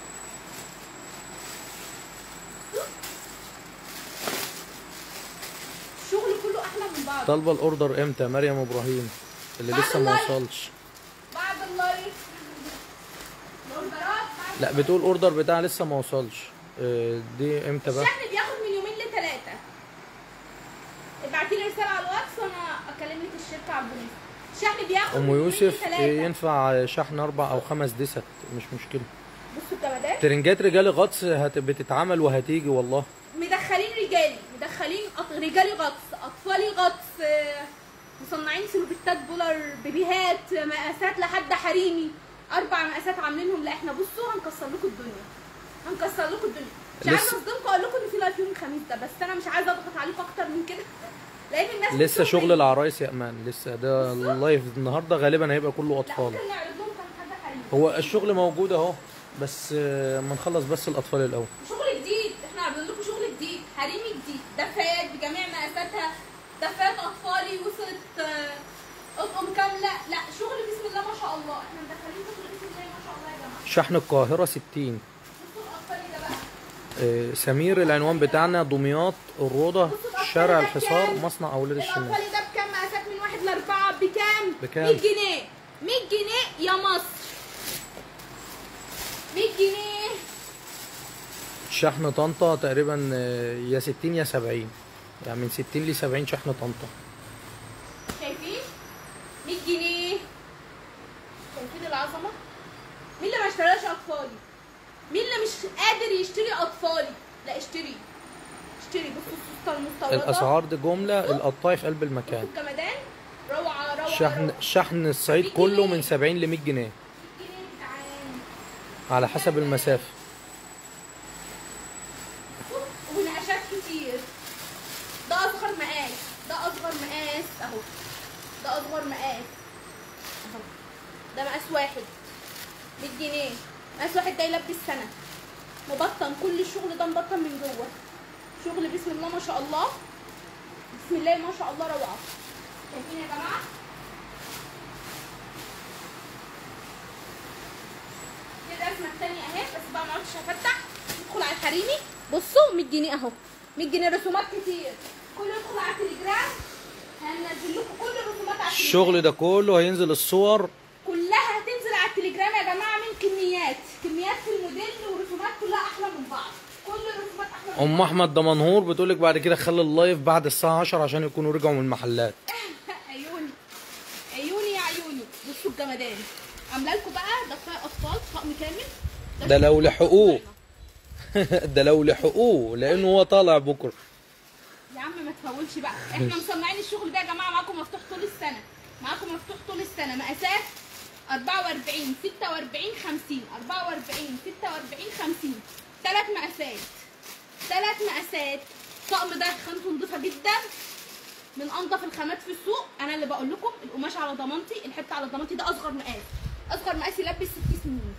الشغل كله احلى من بعض طالبه الاوردر امتى مريم ابراهيم اللي بعد لسه ما اللايف. وصلش بعد اللايف الاوردرات بعد لا بتقول اوردر بتاعها لسه ما وصلش آه، دي امتى بقى الشحن بياخد من يومين لثلاثة ابعتي لي رسالة على الواتس وانا اكلم لك الشركة على البوليس الشحن بياخد من ام يومين يوسف آه، لثلاثة ينفع شحن اربع او خمس دست مش مشكله بصوا الجمادات ترنجات رجالي غطس هت... بتتعمل وهتيجي والله مدخلين رجالي مدخلين أط... رجالي غطس اطفالي غطس آه، مصنعين سلوبيتات بولر بيبيهات مقاسات لحد حريمي اربع مقاسات عاملينهم لا احنا بصوا هنكسر لكم الدنيا هنكسر لكم الدنيا مش عايزه لسه- اصدمكم اقول لكم ان في لايف يوم الخميس ده بس انا مش عايزه اضغط عليكم اكتر من كده لان الناس لسه بتشوف شغل إيه. العرايس يا امان لسه ده اللايف النهارده غالبا هيبقى كله لا اطفال ممكن نعرض لهم كام حاجه حريمي هو الشغل موجود اهو بس آه، ما نخلص بس الاطفال الاول شغل جديد احنا عاملين لكم شغل جديد حريمي جديد دفايات بجميع مقاساتها دفايات اطفالي وصلت آه، اطقم كامله لا شغل بسم الله ما شاء الله احنا مدخلين شغل بسم الله ما شاء الله يا جماعه شحن القاهره 60 بصوا الاطفالي ده بقى آه، سمير العنوان بتاعنا دمياط الروضه بصوا الأطفال شارع ده الحصار بكام؟ مصنع اولاد الشمال الاطفالي ده بكام مقاسات من واحد لاربعه بكام؟ بكام؟ 100 جنيه 100 جنيه يا مصر 100 جنيه شحن طنطا تقريبا آه، يا 60 يا 70 يعني من 60 ل 70 شحن طنطا شايفين 100 جنيه شايفين العظمه مين اللي ما اشتراش اطفالي مين اللي مش قادر يشتري اطفالي لا اشتري اشتري بصوا السوسته المستورده الاسعار دي جمله القطاعي في قلب المكان بصوا الجمدان روعه روعه شحن روعة. شحن الصعيد 100 كله جنيه. من 70 ل 100 جنيه 100 جنيه يا جدعان على حسب المسافه ونقشات كتير ده اصغر مقاس ده اصغر مقاس اهو ده اصغر مقاس اهو ده مقاس واحد 100 جنيه مقاس واحد ده يلبس سنه مبطن كل الشغل ده مبطن من جوه شغل بسم الله ما شاء الله بسم الله ما شاء الله روعه شايفين يا جماعه دي الرسمه الثانيه اهي بس بقى ما عدتش هفتح ندخل على الحريمي بصوا 100 جنيه اهو 100 جنيه رسومات كتير كل يدخل على التليجرام هننزل لكم كل الرسومات على التليجرام الشغل ده كله هينزل الصور كلها هتنزل على التليجرام يا جماعه من كميات كميات في الموديل ورسومات كلها احلى من بعض كل الرسومات احلى من ام احمد دمنهور بتقولك بعد كده خلي اللايف بعد الساعه 10 عشان يكونوا رجعوا من المحلات بعض عيوني عيوني يا عيوني بصوا الجمدان عامله لكم بقى ده كفايه اطفال طقم كامل ده لو لحقوه ده لو لحقوه لانه هو طالع بكره يا عم ما تفولش بقى احنا مصنعين الشغل ده يا جماعه معاكم مفتوح طول السنه معاكم مفتوح طول السنه مقاسات 44 46 50 44 46 50 ثلاث مقاسات ثلاث مقاسات الطقم ده خامته نضيفه جدا من انضف الخامات في السوق انا اللي بقول لكم القماش على ضمانتي الحته على ضمانتي ده اصغر مقاس اصغر مقاس يلبس ست سنين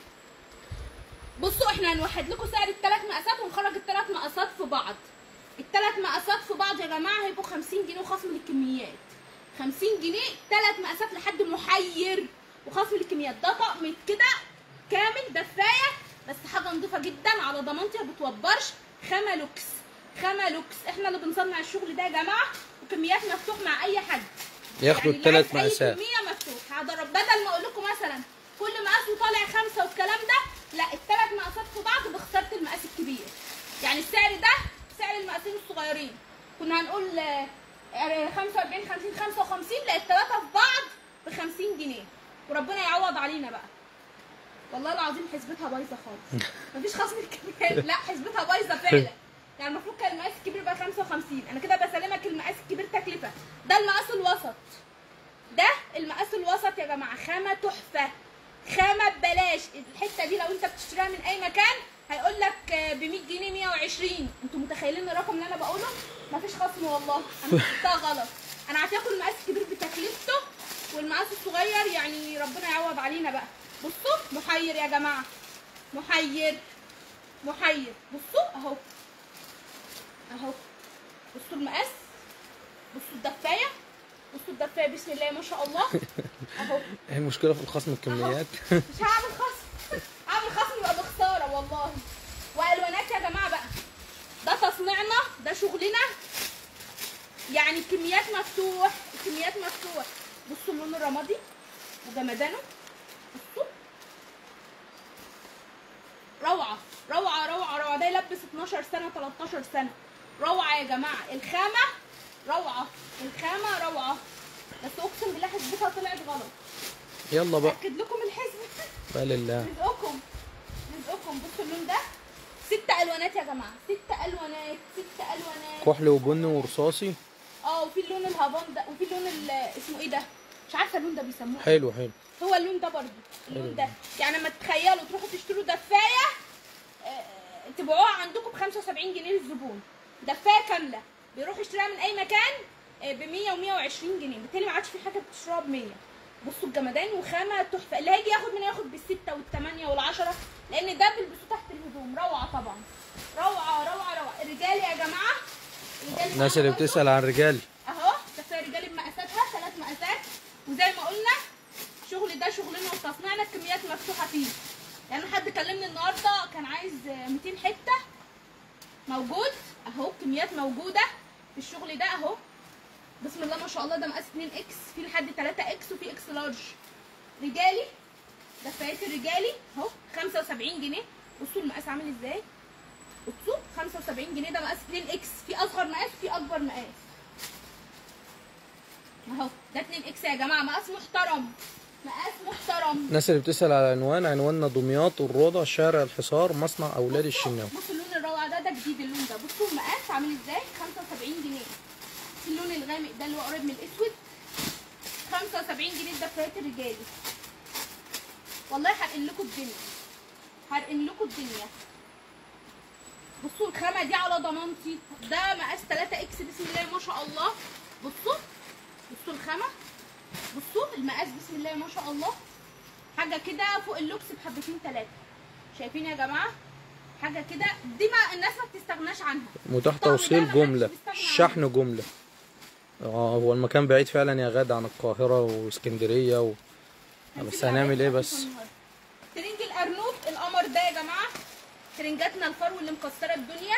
بصوا احنا هنوحد لكم سعر الثلاث مقاسات ونخرج الثلاث مقاسات في بعض الثلاث مقاسات في بعض يا جماعه هيبقوا 50 جنيه وخصم للكميات 50 جنيه ثلاث مقاسات لحد محير وخصم للكميات ده طقم كده كامل دفايه بس حاجه نظيفه جدا على ضمانتي ما بتوبرش خامه لوكس خامه لوكس احنا اللي بنصنع الشغل ده يا جماعه وكميات مفتوح مع اي حد ياخدوا يعني الثلاث اللي عايز مقاسات اي كميه مفتوح هضرب بدل ما اقول لكم مثلا كل مقاس طالع خمسه والكلام ده لا الثلاث مقاسات في بعض بخساره المقاس الكبير يعني السعر ده سعر المقاسين الصغيرين كنا هنقول آه، آه، 45 50 55 لا الثلاثه في بعض ب 50 جنيه وربنا يعوض علينا بقى والله العظيم حسبتها بايظه خالص مفيش خصم الكميات لا حسبتها بايظه فعلا يعني المفروض كان المقاس الكبير يبقى 55 انا كده بسلمك المقاس الكبير تكلفه ده المقاس الوسط ده المقاس الوسط يا جماعه خامه تحفه خامه ببلاش الحته دي لو انت بتشتريها من اي مكان هيقول لك ب 100 جنيه 120 انتوا متخيلين الرقم اللي انا بقوله مفيش خصم والله انا حطيتها غلط انا هتاخد المقاس الكبير بتكلفته والمقاس الصغير يعني ربنا يعوض علينا بقى بصوا محير يا جماعه محير محير بصوا اهو اهو بصوا المقاس بصوا الدفايه بصوا الدفايه بسم الله ما شاء الله اهو ايه المشكله في الخصم الكميات مش هعمل خصم هعمل خصم يبقى بخساره والله والوانات يا جماعه بقى ده تصنيعنا ده شغلنا يعني الكميات مفتوح الكميات مفتوح بصوا اللون الرمادي وجمدانه بصوا روعه روعه روعه روعه ده يلبس 12 سنه 13 سنه روعه يا جماعه الخامه روعه الخامه روعه بس اقسم بالله حسبتها طلعت غلط يلا بقى اكد لكم الحسبه بقى لله رزقكم رزقكم بصوا اللون ده ست الوانات يا جماعه ست الوانات ست الوانات كحل وبني ورصاصي اه وفي اللون الهافان ده وفي اللون ال- اسمه ايه ده مش عارفه اللون ده بيسموه إيه. حلو حلو هو اللون ده برضو اللون ده يعني لما تتخيلوا تروحوا تشتروا دفايه آه، تبيعوها عندكم ب 75 جنيه للزبون دفايه كامله بيروح يشتريها من اي مكان ب 100 و 120 جنيه بالتالي ما عادش في حاجه بتشتروها ب 100 بصوا الجمدان وخامه تحفه اللي هيجي ياخد منها ياخد بالسته والثمانيه والعشره لان ده بيلبسوه تحت الهدوم روعه طبعا روعه روعه روعه الرجال يا جماعه الرجال الناس اللي معانا برضو. بتسال عن رجالي اهو دفايه رجالي بمقاساتها ثلاث مقاسات وزي ما قلنا الشغل ده شغلنا وتصنيعنا الكميات مفتوحه فيه يعني حد كلمني النهارده كان عايز 200 حته موجود اهو كميات موجوده في الشغل ده اهو بسم الله ما شاء الله ده مقاس 2 اكس في لحد 3 اكس وفي اكس لارج رجالي دفايات الرجالي اهو 75 جنيه بصوا المقاس عامل ازاي بصوا 75 جنيه ده مقاس 2 اكس في اصغر مقاس وفي اكبر مقاس اهو ده 2 اكس يا جماعه مقاس محترم مقاس محترم الناس اللي بتسال على العنوان عنواننا دمياط الروضه شارع الحصار مصنع اولاد الشناوي بصوا اللون الروعه ده ده جديد اللون ده بصوا المقاس عامل ازاي 75 جنيه في اللون الغامق ده اللي هو قريب من الاسود 75 جنيه ده فرايت الرجالي والله هرقن لكم الدنيا هرقن لكم الدنيا بصوا الخامه دي على ضمانتي ده مقاس 3 اكس بسم الله ما شاء الله بصوا بصوا الخامه بصوا المقاس بسم الله ما شاء الله حاجه كده فوق اللوكس بحبتين ثلاثه شايفين يا جماعه حاجه كده دي ما الناس ما بتستغناش عنها متاح الطقم ده توصيل محدش جمله بيستغنى عنه. شحن جمله اه هو المكان بعيد فعلا يا غادة عن القاهره واسكندريه و... بس هنعمل ايه بس ترنج الارنوب القمر ده يا جماعه ترنجاتنا الفرو اللي مكسره الدنيا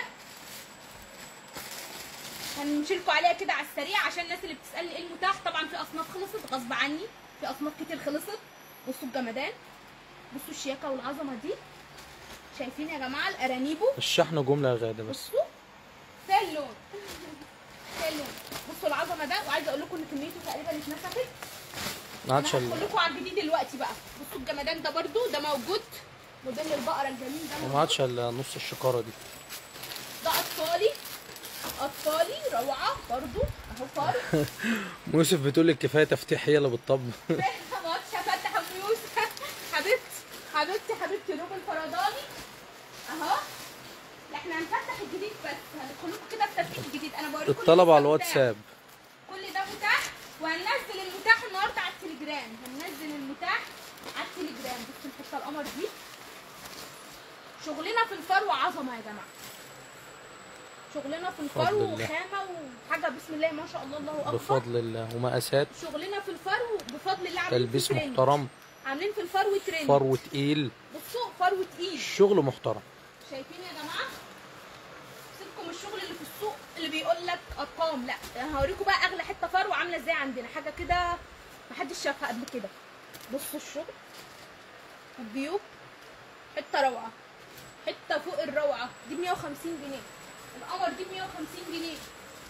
هنشيلكوا عليها كده على السريع عشان الناس اللي بتسالني ايه المتاح طبعا في اصناف خلصت غصب عني في اصناف كتير خلصت بصوا الجمدان بصوا الشياكه والعظمه دي شايفين يا جماعه الارانيبو الشحن جمله يا غادة بس بصوا فين اللون فين اللون بصوا العظمه ده وعايزه اقول لكم ان كميته تقريبا اتنفخت ما عادش انا ال- هدخل لكم على الجديد دلوقتي بقى بصوا الجمدان ده برضو ده موجود موديل البقره الجميل ده ما موجود عادش الا نص الشكاره دي ده اطفالي اطفالي روعه برضو اهو فار يوسف بتقول لي كفايه تفتيح هي اللي بتطبق ما اقعدش افتح ابو يوسف حبيبتي حبيبتي حبيبتي روب الفرداني اهو لا احنا هنفتح الجديد بس هندخل لكم كده في تفتيح الجديد انا بوريكم الطلب على اللي متاح. الواتساب كل ده متاح وهننزل المتاح النهارده على التليجرام هننزل المتاح على التليجرام بصوا الحته القمر دي شغلنا في الفرو عظمه يا جماعه شغلنا في الفرو بفضل الله. وخامه وحاجه بسم الله ما شاء الله الله اكبر بفضل الله ومقاسات شغلنا في الفرو بفضل الله عاملين تلبيس في ترند. محترم عاملين في الفرو ترند فرو تقيل بصوا فرو تقيل الشغل محترم شايفين يا جماعه سيبكم الشغل اللي في السوق اللي بيقول لك ارقام لا أنا هوريكم بقى اغلى حته فرو عامله ازاي عندنا حاجه كده محدش شافها قبل كده بصوا الشغل الجيوب حته روعه حته فوق الروعه دي 150 جنيه القمر دي 150 جنيه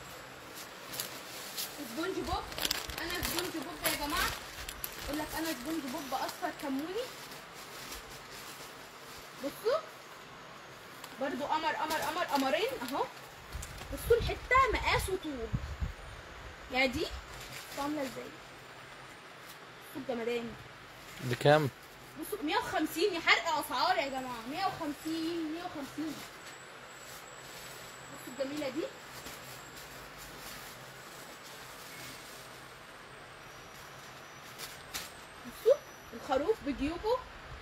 سبونج بوب انا سبونج بوب يا جماعه اقول لك انا سبونج بوب اصفر كموني بصوا برضو قمر قمر قمر قمرين اهو بصوا الحته مقاس وطول يعني دي بصوا عامله ازاي بصوا الجمدان بكام بصوا 150 يا حرق اسعار يا جماعه 150 150 بصوا الجميله دي بصوا الخروف بجيوبه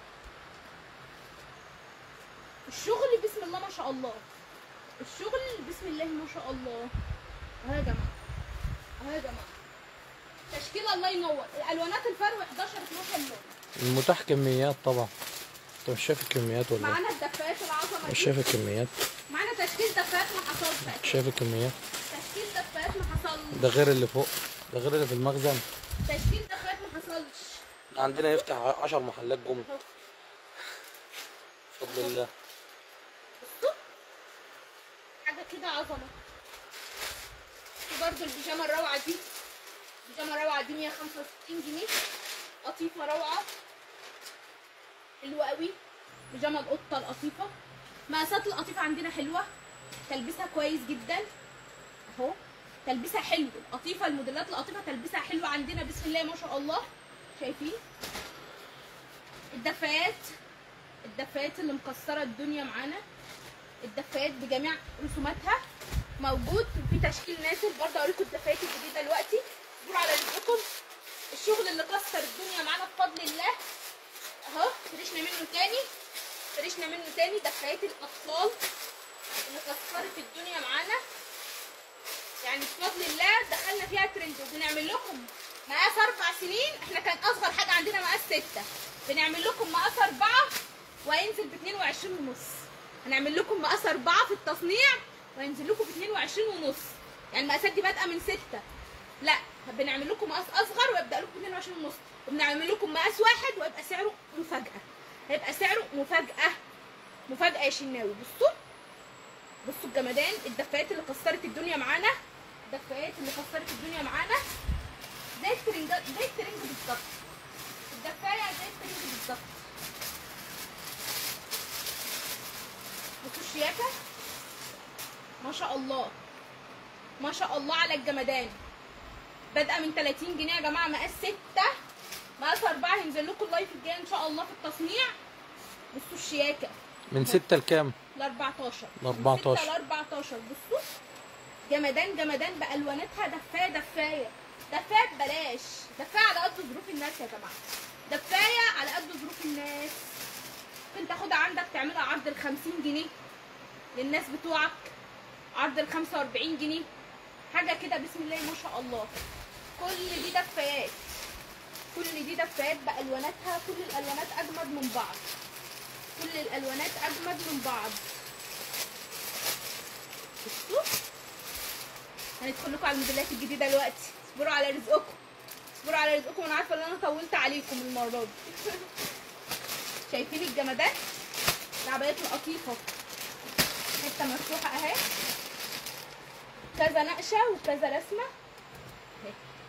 الشغل بسم الله ما شاء الله الشغل بسم الله ما شاء الله اهو يا جماعه اهو يا جماعه تشكيله الله ينور الالوانات الفرو 11 12 لون المتاح كميات طبعا انت مش شايف الكميات ولا ايه معانا الدفايات العظمه مش دي شايف الكميات معانا تشكيل دفايات ما حصلش مش شايف الكميات تشكيل دفايات ما حصلش ده غير اللي فوق ده غير اللي في المخزن تشكيل دفايات ما حصلش عندنا يفتح 10 محلات جمله اهو بفضل الله بصوا حاجه كده عظمه في برضه البيجامه الروعه دي البيجامه الروعه دي 165 جنيه قطيفه روعه حلوه قوي بيجامه القطه القطيفه مقاسات القطيفه عندنا حلوه تلبسها كويس جدا اهو تلبسها حلو القطيفه الموديلات القطيفه تلبسها حلو عندنا بسم الله ما شاء الله شايفين الدفايات الدفايات اللي مكسره الدنيا معانا الدفايات بجميع رسوماتها موجود في تشكيل نازل برضه اوريكم الدفايات الجديده دلوقتي دور على رزقكم الشغل اللي كسر الدنيا معانا بفضل الله اهو فرشنا منه تاني فرشنا منه تاني دفايات الاطفال اللي كسرت الدنيا معانا يعني بفضل الله دخلنا فيها ترند وبنعمل لكم مقاس اربع سنين احنا كان اصغر حاجه عندنا مقاس سته بنعمل لكم مقاس اربعه وهينزل ب 22 ونص هنعمل لكم مقاس اربعه في التصنيع وهينزل لكم ب 22 ونص يعني المقاسات دي بادئه من سته لا بنعمل لكم مقاس اصغر ويبدا لكم 22 ونص وبنعمل لكم مقاس واحد ويبقى سعره مفاجاه هيبقى سعره مفاجاه مفاجاه يا شناوي بصوا بصوا الجمدان الدفايات اللي كسرت الدنيا معانا الدفايات اللي كسرت الدنيا معانا زي الترنجات زي الترنج بالظبط الدفايه زي الترنج بالظبط بصوا الشياكه ما شاء الله ما شاء الله على الجمدان بادئه من 30 جنيه يا جماعه مقاس 6 مقاس 4 هينزل لكم اللايف الجاي ان شاء الله في التصنيع بصوا الشياكه من 6 لكام ل 14 ل 14. من 6 ل 14 بصوا جمدان جمدان بالواناتها دفايه دفايه دفايه ببلاش دفايه على قد ظروف الناس يا جماعه دفايه على قد ظروف الناس ممكن تاخدها عندك تعملها عرض ال 50 جنيه للناس بتوعك عرض ال 45 جنيه حاجه كده بسم الله ما شاء الله كل دي دفايات كل دي دفايات بالواناتها كل الالوانات اجمد من بعض كل الالوانات اجمد من بعض بصوا هندخل لكم على الموديلات الجديده دلوقتي اصبروا على رزقكم اصبروا على رزقكم انا عارفه ان انا طولت عليكم المره دي شايفين الجمدان العبايات القطيفه حته مفتوحه اهي كذا نقشه وكذا رسمه اهي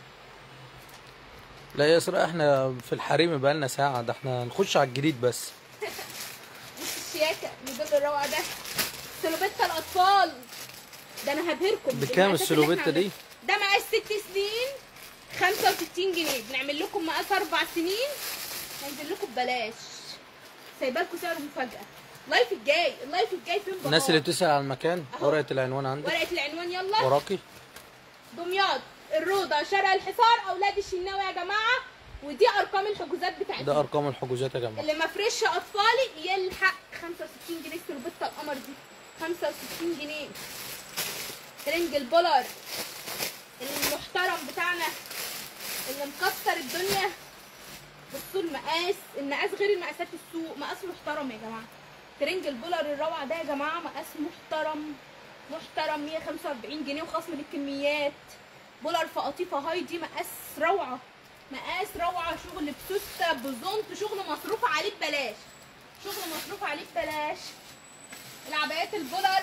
لا يا اسراء احنا في الحريم بقالنا ساعة ده احنا نخش على الجديد بس بص الشياكه الموديل الروعه ده سلوبيتا الاطفال ده انا هبهركم بكام بالمقاسات اللي السلوبيتا احنا دي؟ عاملينها. ده مقاس ست سنين 65 جنيه بنعمل لكم مقاس اربع سنين هينزل لكم ببلاش سايبه لكم سعر مفاجاه اللايف الجاي اللايف الجاي فين بهار الناس اللي بتسأل على المكان أهو. ورقة العنوان عندك ورقه العنوان يلا وراكي دمياط الروضه شارع الحصار اولاد الشناوي يا جماعه ودي ارقام الحجوزات بتاعتنا ده ارقام الحجوزات يا جماعة اللي ما فرش اطفالي يلحق 65 جنيه سلوبيتا القمر دي 65 جنيه ترنج البولر المحترم بتاعنا اللي مكسر الدنيا بصوا المقاس المقاس غير المقاسات السوق مقاس محترم يا جماعه ترنج البولر الروعه ده يا جماعه مقاس محترم محترم 145 جنيه وخصم للكميات بولر في قطيفه هاي دي مقاس روعه مقاس روعه شغل بسوسته بزونت شغل مصروف عليه ببلاش شغل مصروف عليه ببلاش العبايات البولر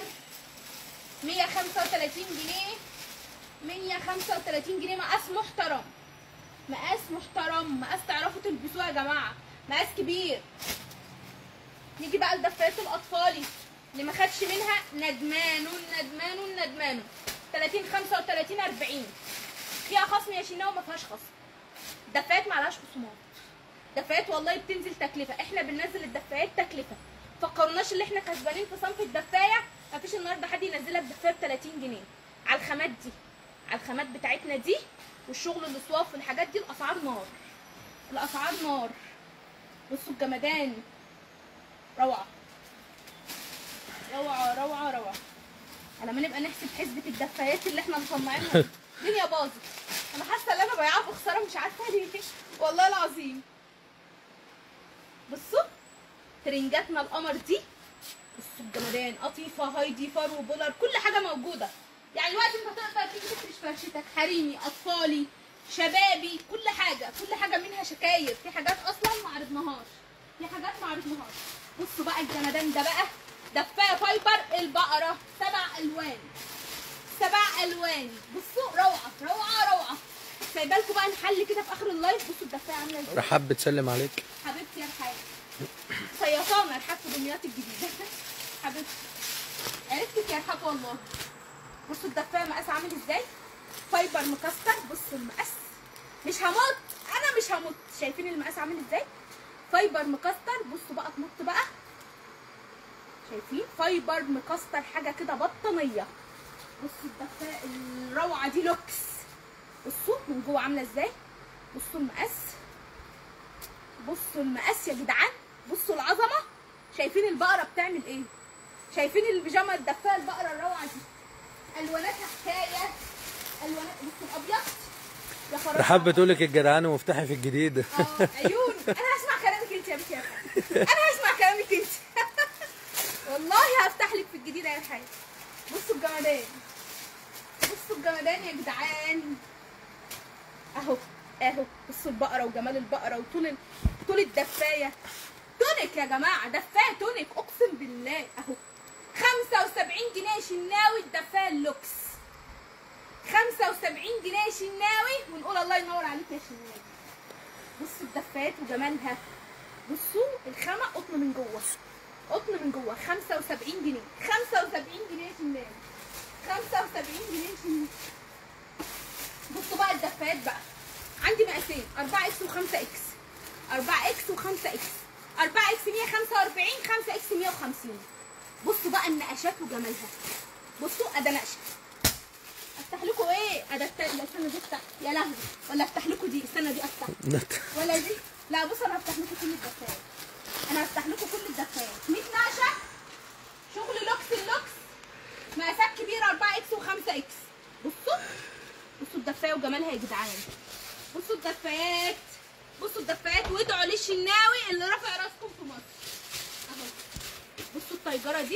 135 جنيه 135 جنيه مقاس محترم مقاس محترم مقاس تعرفوا تلبسوه يا جماعه مقاس كبير نيجي بقى لدفايات الاطفالي اللي ما خدش منها ندمان ندمان ندمان 30 35 40 فيها خصم يا شيماء وما فيهاش خصم دفايات معلهاش خصومات دفايات والله بتنزل تكلفه احنا بننزل الدفايات تكلفه فكرناش اللي احنا كسبانين في صنف الدفايه مفيش النهارده حد ينزلها بدفايه ب 30 جنيه على الخامات دي على الخامات بتاعتنا دي والشغل الاسواف والحاجات دي الاسعار نار الاسعار نار بصوا الجمدان روعه روعه روعه روعه على ما نبقى نحسب حسبه الدفايات اللي احنا مصنعينها الدنيا باظت انا حاسه ان انا بايعاها بخساره مش عارفه ليه والله العظيم بصوا ترنجاتنا القمر دي بصوا الجمدان قطيفه هايدي فرو بولر كل حاجه موجوده يعني الوقت انت تقدر تيجي تفرش فرشتك حريمي اطفالي شبابي كل حاجه كل حاجه منها شكاير في حاجات اصلا ما عرضناهاش في حاجات ما عرضناهاش بصوا بقى الجمدان ده بقى دفايه فايبر البقره سبع الوان سبع الوان بصوا روعه روعه روعه سايبه لكم بقى نحل كده في اخر اللايف بصوا الدفايه عامله ازاي رحاب بتسلم عليك حبيبتي يا رحاب سيطانة رحاب في دمياط الجديدة حبيبتي عرفتك يا رحاب والله بصوا الدفاية مقاس عامل ازاي فايبر مكسر بصوا المقاس مش هموت انا مش هموت شايفين المقاس عامل ازاي فايبر مكسر بصوا بقى تنط بقى شايفين فايبر مكسر حاجة كده بطانية بصوا الدفاية الروعة دي لوكس بصوا من جوه عاملة ازاي بصوا المقاس بصوا المقاس يا جدعان بصوا العظمه شايفين البقره بتعمل ايه شايفين البيجامه الدفايه البقره الروعه دي الواناتها حكايه الوانات بصوا الابيض يا خرابي رحاب بتقولك الجدعان ومفتاحي في الجديد اه عيون انا هسمع كلامك انت يا بنتي يا رحاب. انا هسمع كلامك انت والله هفتح لك في الجديده يا رحاب بصوا الجمدان بصوا الجمدان يا جدعان اهو اهو بصوا البقره وجمال البقره وطول ال- طول الدفايه تونيك يا جماعه دفايه تونيك اقسم بالله اهو 75 جنيه شناوي الدفايه اللوكس 75 جنيه شناوي ونقول الله ينور عليك يا شناوي بصوا الدفايات وجمالها بصوا الخامه قطن من جوه قطن من جوه 75 جنيه 75 جنيه شناوي 75 جنيه شناوي بصوا بقى الدفايات بقى عندي مقاسين 4 اكس و5 اكس 4 اكس و5 اكس 4 اكس 145 5 اكس 150 بصوا بقى النقشات وجمالها بصوا ادا نقشه افتح لكم ايه ادا الت- لا استنى دي افتح يا لهوي ولا افتح لكم دي استنى دي افتح ولا دي لا بصوا انا هفتح لكم كل الدفايات انا هفتح لكم كل الدفايات 100 نقشه شغل لوكس اللوكس مقاسات كبيره 4 اكس و5 اكس بصوا بصوا الدفايه وجمالها يا جدعان بصوا الدفايات بصوا الدفايات وادعوا للشناوي اللي رافع راسكم في مصر اهو بصوا الطيجره دي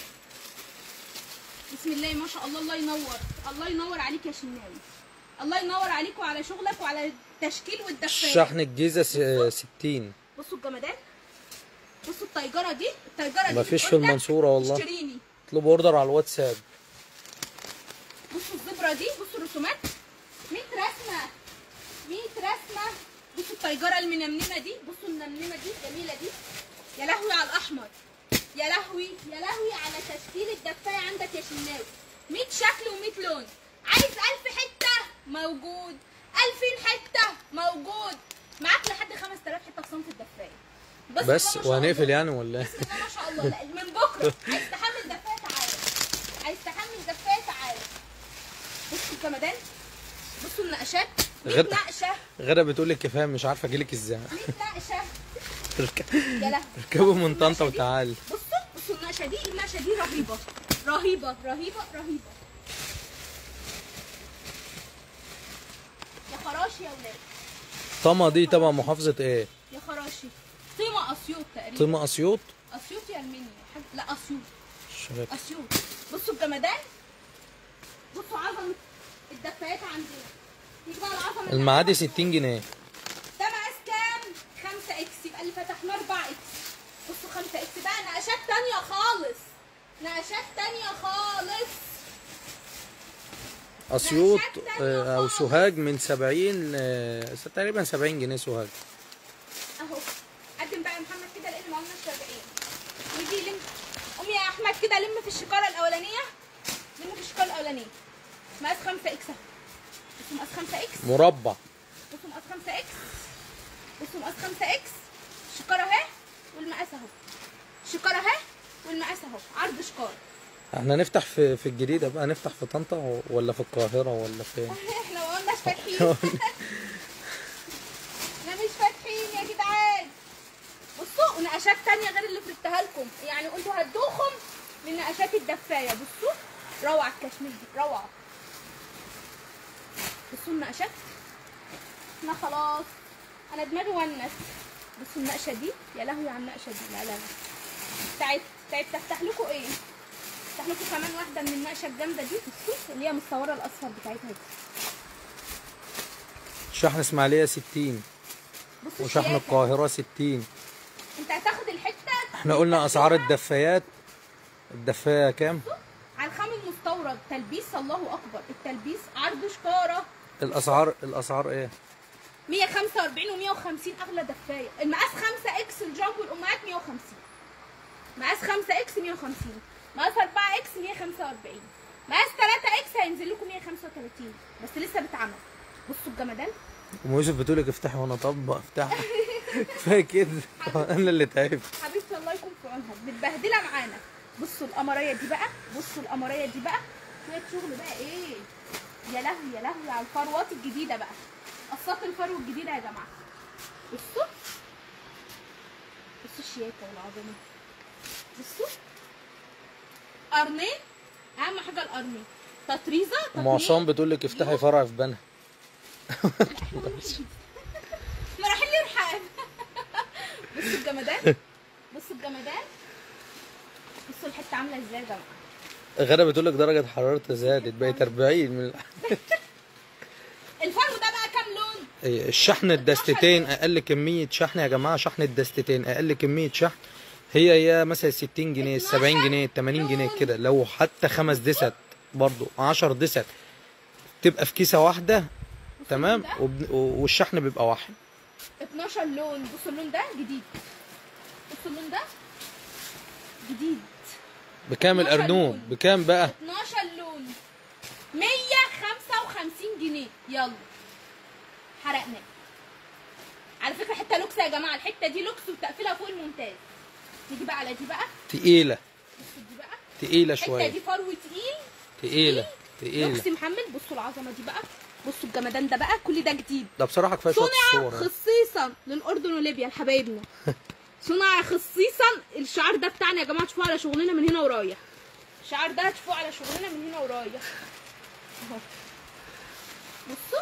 بسم الله ما شاء الله الله ينور الله ينور عليك يا شناوي الله ينور عليك وعلى شغلك وعلى التشكيل والدفايه شحن الجيزة س- 60 بصوا الجمدان بصوا الطيجره دي الطيجره دي مفيش في بتقول لك المنصورة والله. اشتريني اطلبوا اوردر على الواتساب بصوا الزبرة دي بصوا الرسومات 100 رسمة 100 رسمة بصوا الطيجرة المنمنمة دي بصوا النمنمة دي الجميلة دي يا لهوي على الأحمر يا لهوي يا لهوي على تشكيل الدفاية عندك يا شناوي 100 شكل و100 لون عايز 1000 حتة موجود 2000 حتة موجود معاك لحد 5000 حتة في صنف الدفاية بس بسم الله ما شاء وهنقفل الله. يعني ولا بسم الله ما شاء الله لا من بكره عايز تحمل دفايه تعالى عايز تحمل دفايه تعالى بصوا الجمدان بصوا النقشات 100 غير- نقشه غدا بتقولك كفايه مش عارفه اجيلك ازاي 100 نقشه ارك- يا لهوي اركبوا من طنطا النقشة دي- وتعالي بصوا بصوا النقشه دي النقشه دي رهيبه رهيبه رهيبه رهيبه يا خراشي يا ولاد طما دي تبع محافظه ايه يا خراشي طيمه اسيوط تقريبا طما اسيوط اسيوط يا المنيا حاجة- لا اسيوط الشباب اسيوط بصوا الجمدان بصوا عظمه الدفايات عندنا يجي بقى العظمه اللي المعادي عندنا. 60 جنيه ده مقاس كام 5 اكس يبقى اللي فتحناه 4 اكس بصوا 5 اكس بقى نقشات تانية خالص نقشات تانية خالص اسيوط آه، او سوهاج من 70 آه، تقريبا 70 جنيه سوهاج اهو قدم بقى يا محمد كده لان ما قلناش 40 ويجي يلم قوم يا احمد كده لم في الشكاره الاولانيه لم في الشكاره الاولانيه مقاس 5 اكس اهو بصوا مقاس 5 اكس مربع بصوا مقاس 5 اكس بصوا مقاس 5 اكس الشكاره اهي والمقاس اهو الشكاره اهي والمقاس اهو عرض شكاره احنا نفتح في في الجديدة بقى نفتح في طنطا ولا في القاهرة ولا فين احنا ما قلناش فاتحين احنا مش فاتحين يا جدعان بصوا ونقاشات تانية غير اللي فرتها لكم يعني انتوا هتدوخم من نقاشات الدفاية بصوا روعة الكشمير دي روعة بصوا النقاشات احنا خلاص انا دماغي ونس بصوا النقشة دي يا لهوي على النقشة دي لا لا لا تعبت تعبت افتح لكم ايه افتح لكم كمان واحدة من النقشة الجامدة دي بصوا اللي هي متصورة الاصفر بتاعتها دي شحن اسماعيلية 60 بصوا وشحن الشياكة. القاهرة 60 انت هتاخد الحته احنا قلنا اسعار الدفايات الدفاية كام على الخام المستورد تلبيس الله اكبر التلبيس عرض شكاره الاسعار الاسعار ايه 145 و150 اغلى دفايه المقاس 5 اكس الجامب والامهات 150 مقاس 5 اكس 150 مقاس 4 اكس 145 مقاس 3 اكس هينزل لكم 135 بس لسه بتعمل بصوا الجمدان ام يوسف بتقولك افتحي وانا اطبق افتحي كفايه كده انا اللي تعبت حبيبتي الله يكون في عونها متبهدله معانا بصوا القمريه دي بقى بصوا القمريه دي بقى شويه شغل بقى ايه يا لهوي يا لهوي على الفروات الجديده بقى قصات الفرو الجديده يا جماعه بصوا بصوا الشياكه والعظمه بصوا قرنين اهم حاجه القرنين تطريزه ام عصام تطريز بتقولك افتحي فرع في بنها ما رايحين لي رحاب بصوا الجمدان بصوا الجمدان بصوا الحته عامله ازاي يا جماعه غدا بتقولك درجة حرارتها زادت بقت 40 من الفرو ده بقى كام لون إيه، الشحن الدستتين اقل كمية شحن يا جماعة شحن الدستتين اقل كمية شحن هي هي مثلا 60 جنيه 70 جنيه 80 جنيه كده لو حتى خمس دست برضو 10 دست تبقى في كيسة واحدة تمام وبن- والشحن بيبقى واحد 12 لون بصوا اللون ده جديد بصوا اللون ده جديد بكام 12 الارنوب لون. بكام بقى 12 لون 155 جنيه يلا حرقنا على فكره حته لوكس يا جماعه الحته دي لوكس وتقفيلها فوق الممتاز نيجي بقى على دي بقى تقيلة بصوا دي بقى تقيلة الحته شوية دي فرو تقيل تقيلة تقيلة لوكس محمل بصوا العظمه دي بقى بصوا الجمدان ده بقى كل ده جديد ده بصراحة كفاية شوية صنع الصور خصيصا للاردن وليبيا لحبايبنا صنع خصيصا الشعار ده بتاعنا يا جماعه تشوفوه على شغلنا من هنا ورايح الشعار ده هتشوفوه على شغلنا من هنا ورايح اهو بصوا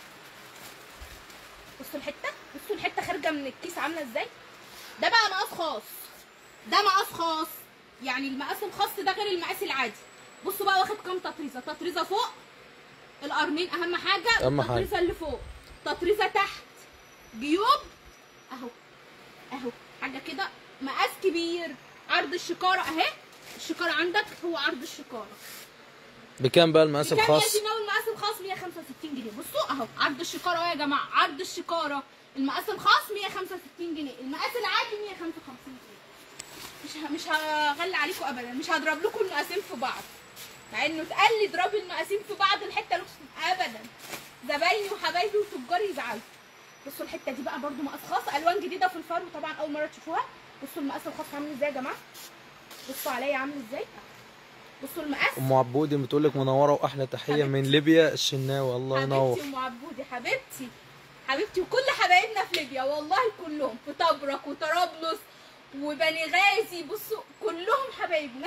بصوا الحته بصوا الحته خارجه من الكيس عامله ازاي ده بقى مقاس خاص ده مقاس خاص يعني المقاس الخاص ده غير المقاس العادي بصوا بقى واخد كام تطريزه تطريزه فوق القرنين اهم حاجه أهم حاجة. التطريزه اللي فوق تطريزه تحت جيوب اهو اهو حاجه كده مقاس كبير عرض الشكاره اهي الشكاره عندك هو عرض الشكاره بكام بقى المقاس كام يا الخاص زينو المقاس الخاص 165 جنيه بصوا اهو عرض الشكاره اهو يا جماعه عرض الشكاره المقاس الخاص 165 جنيه المقاس العادي 155 جنيه مش ه... مش هغلي عليكم ابدا مش هضرب لكم المقاسين في بعض مع انه اتقال لي اضربي المقاسين في بعض الحته لوكس ابدا زبايني وحبايبي وتجاري يزعلوا بصوا الحته دي بقى برضو مقاس خاص الوان جديده في الفرو طبعا اول مره تشوفوها بصوا المقاس الخاص عامل ازاي يا جماعه بصوا عليا عامل ازاي بصوا المقاس ام عبودي بتقولك منورة واحلى تحية من ليبيا الشناوي الله ينور حبيبتي ام عبودي حبيبتي حبيبتي وكل حبايبنا في ليبيا والله كلهم في طبرق وطرابلس وبني غازي بصوا كلهم حبايبنا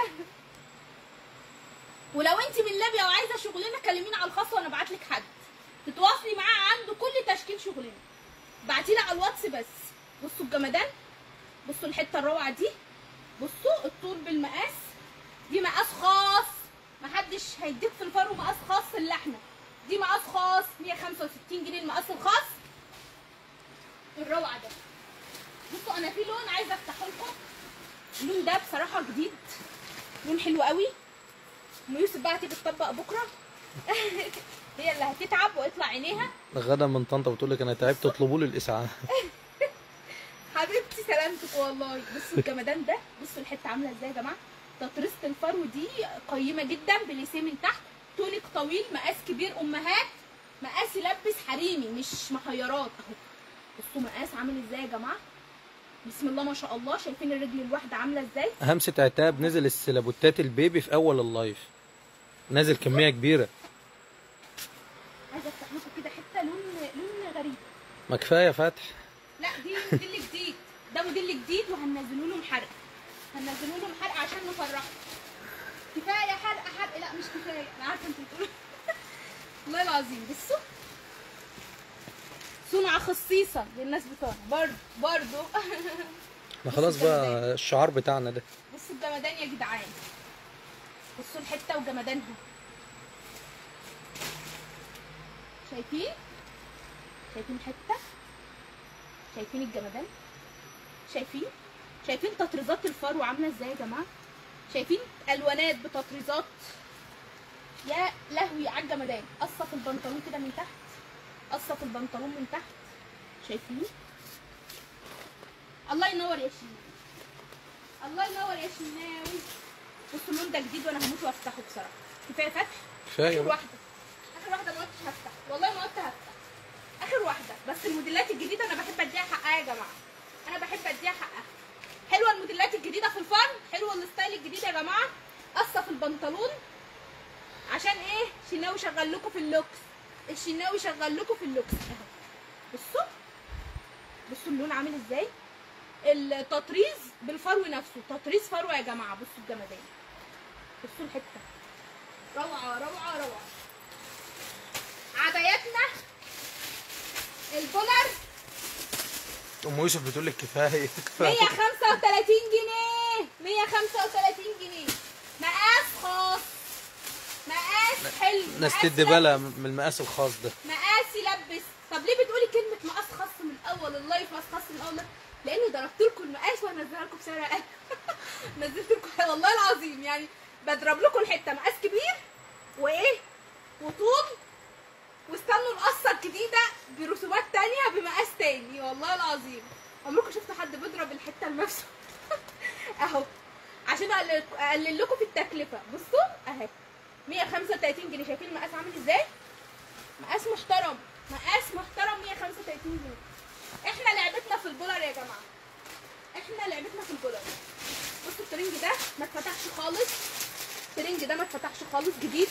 ولو انت من ليبيا وعايزه شغلنا كلمينا على الخاص وانا ابعت لك حد تتواصلي معاه عنده كل تشكيل شغلنا بعتي لي على الواتس بس بصوا الجمدان بصوا الحته الروعه دي بصوا الطول بالمقاس دي مقاس خاص محدش هيديك في الفرو مقاس خاص الا احنا دي مقاس خاص 165 جنيه المقاس الخاص الروعه ده بصوا انا في لون عايزه افتحه لكم اللون ده بصراحه جديد لون حلو قوي ام يوسف بقى هتيجي تطبق بكره هي اللي هتتعب ويطلع عينيها غدا من طنطا بتقولك انا تعبت اطلبوا لي الاسعاف حبيبتي سلامتك والله بصوا الجمدان ده بصوا الحته عامله ازاي يا جماعه تطريزه الفرو دي قيمه جدا بليسيه من تحت تونيك طويل مقاس كبير امهات مقاس يلبس حريمي مش محيرات اهو بصوا مقاس عامل ازاي يا جماعه بسم الله ما شاء الله شايفين الرجل الواحده عامله ازاي همسة عتاب نزل السلابوتات البيبي في اول اللايف نازل كميه كبيره عايزه افتح لكم كده حته لون لون غريب ما كفايه فتح لا دي موديل جديد ده موديل جديد وهننزله لهم حرق هننزله لهم حرق عشان نفرحهم كفايه حرق حرق لا مش كفايه انا عارفه انتوا بتقولوا والله العظيم بصوا صنع خصيصا للناس بتوعنا برضه برضه ما خلاص بقى الشعار بتاعنا ده بصوا الجمدان يا جدعان بصوا الحته وجمدانها شايفين شايفين الحته شايفين الجمدان شايفين شايفين تطريزات الفرو عامله ازاي يا جماعه شايفين الوانات بتطريزات يا لهوي على الجمدان قصه في البنطلون كده من تحت قصه في البنطلون من تحت شايفين الله ينور يا شيخ الله ينور يا شناوي بصوا اللون ده جديد وانا هموت وافتحه بصراحه كفايه فتح كفايه اخر بقى واحده اخر واحده ما قلتش هفتح والله ما قلت هفتح اخر واحده بس الموديلات الجديده انا بحب اديها حقها يا جماعه انا بحب اديها حقها حلوه الموديلات الجديده في الفرن حلوه الستايل الجديد يا جماعه قصه في البنطلون عشان ايه شناوي شغال لكم في اللوكس الشناوي شغال لكم في اللوكس اهو بصوا بصوا اللون عامل ازاي التطريز بالفرو نفسه تطريز فرو يا جماعه بصوا الجمدان بصوا الحته روعه روعه روعه عباياتنا البولر ام يوسف بتقول لك كفايه كفايه 135 جنيه 135 جنيه مقاس خاص مقاس حلو ناس مقاس تدي يلبس. بالها من المقاس الخاص ده مقاس يلبس طب ليه بتقولي كلمه مقاس خاص من اول اللايف مقاس خاص من اول لاني ضربت لكم المقاس وهنزلها لكم بسعر اقل نزلت لكم والله العظيم يعني بضرب لكم الحته مقاس كبير وايه وطول واستنوا القصه الجديده برسومات تانية بمقاس تاني والله العظيم عمركم شفتوا حد بيضرب الحته لنفسه اهو عشان اقلل أقلل لكم في التكلفه بصوا اهي 135 جنيه شايفين المقاس عامل ازاي مقاس محترم مقاس محترم 135 جنيه احنا لعبتنا في البولر يا جماعه احنا لعبتنا في البولر بصوا الترنج ده ما اتفتحش خالص الترنج ده ما اتفتحش خالص جديد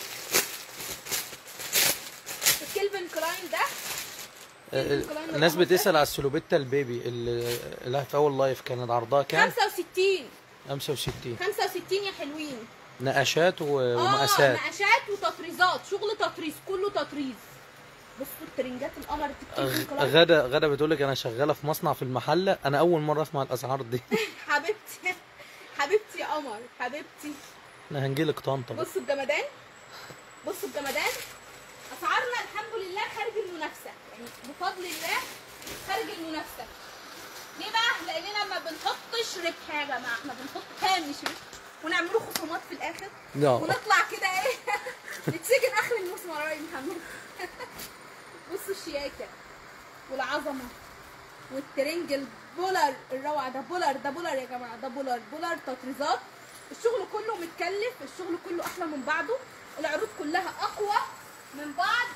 الكيلفن كلاين ده ال- الناس بتسال على السلوبيتا البيبي اللي اللي في اول لايف كانت عرضها كام 65 65 65 يا حلوين نقشات و- اه ومقاسات نقشات وتطريزات شغل تطريز كله تطريز بصوا الترنجات القمر الكيلفن غ- كلاين غدا غدا بتقول لك انا شغاله في مصنع في المحله انا اول مره اسمع الاسعار دي حبيبتي حبيبتي يا قمر حبيبتي احنا هنجيلك طنطا بقى. بصوا الجمدان بصوا الجمدان اسعارنا الحمد لله خارج المنافسه يعني بفضل الله خارج المنافسه ليه بقى لاننا ما بنحطش ربح يا جماعه احنا بنحط هامش ربح ونعمله خصومات في الاخر لا ونطلع كده ايه نتسجن اخر الموسم يا راي محمد بصوا الشياكه والعظمه والترنج البولر الروعه ده بولر ده بولر يا جماعه ده بولر بولر تطريزات الشغل كله متكلف الشغل كله احلى من بعضه العروض كلها اقوى من بعض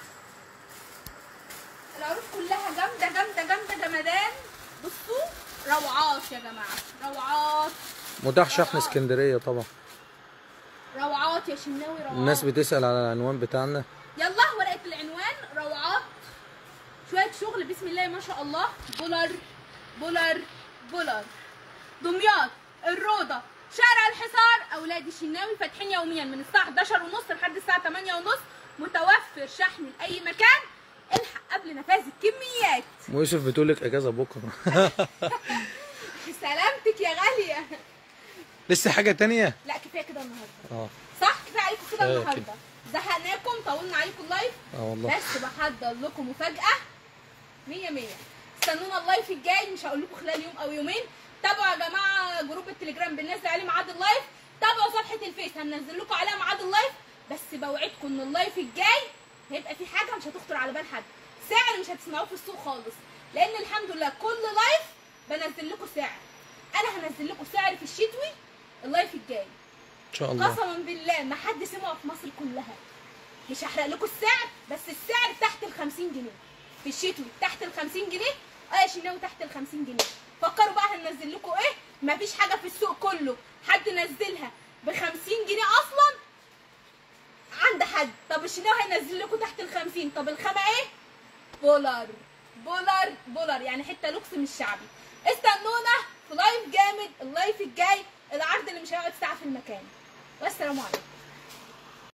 العروض كلها جامده جامده جامده جمدان بصوا روعات يا جماعه روعات متاح شحن اسكندريه طبعا روعات يا شناوي روعات الناس بتسال على العنوان بتاعنا يلا ورقه العنوان روعات شويه شغل بسم الله ما شاء الله بولر بولر بولر دمياط الروضه شارع الحصار اولاد الشناوي فاتحين يوميا من الساعه 11 ونص لحد الساعه 8 ونص متوفر شحن لاي مكان الحق قبل نفاذ الكميات ام يوسف بتقول لك اجازه بكره سلامتك يا غاليه لسه حاجه تانية لا كفايه كده النهارده اه صح كفايه عليكم كده كفاية النهارده كده. زهقناكم طولنا عليكم اللايف اه والله بس بحضر لكم مفاجأة مية مية استنونا اللايف الجاي مش هقول لكم خلال يوم او يومين تابعوا يا جماعة جروب التليجرام بننزل عليه ميعاد اللايف تابعوا صفحة الفيس هننزل لكم عليها ميعاد اللايف بس بوعدكم ان اللايف الجاي هيبقى في حاجة مش هتخطر على بال حد سعر مش هتسمعوه في السوق خالص لان الحمد لله كل لايف بنزل لكم سعر انا هنزل لكم سعر في الشتوي اللايف الجاي ان شاء الله قسما بالله ما حد سمعه في مصر كلها مش هحرق لكم السعر بس السعر تحت ال 50 جنيه في الشتوي تحت ال 50 جنيه اه يا شناوي تحت ال 50 جنيه فكروا بقى هننزل لكم ايه مفيش حاجه في السوق كله حد نزلها ب 50 جنيه اصلا عند حد طب الشناوي هينزل لكم تحت ال 50 طب الخامه ايه بولار بولار بولار يعني حته لوكس مش شعبي استنونا في لايف جامد اللايف الجاي العرض اللي مش هيقعد ساعه في المكان والسلام عليكم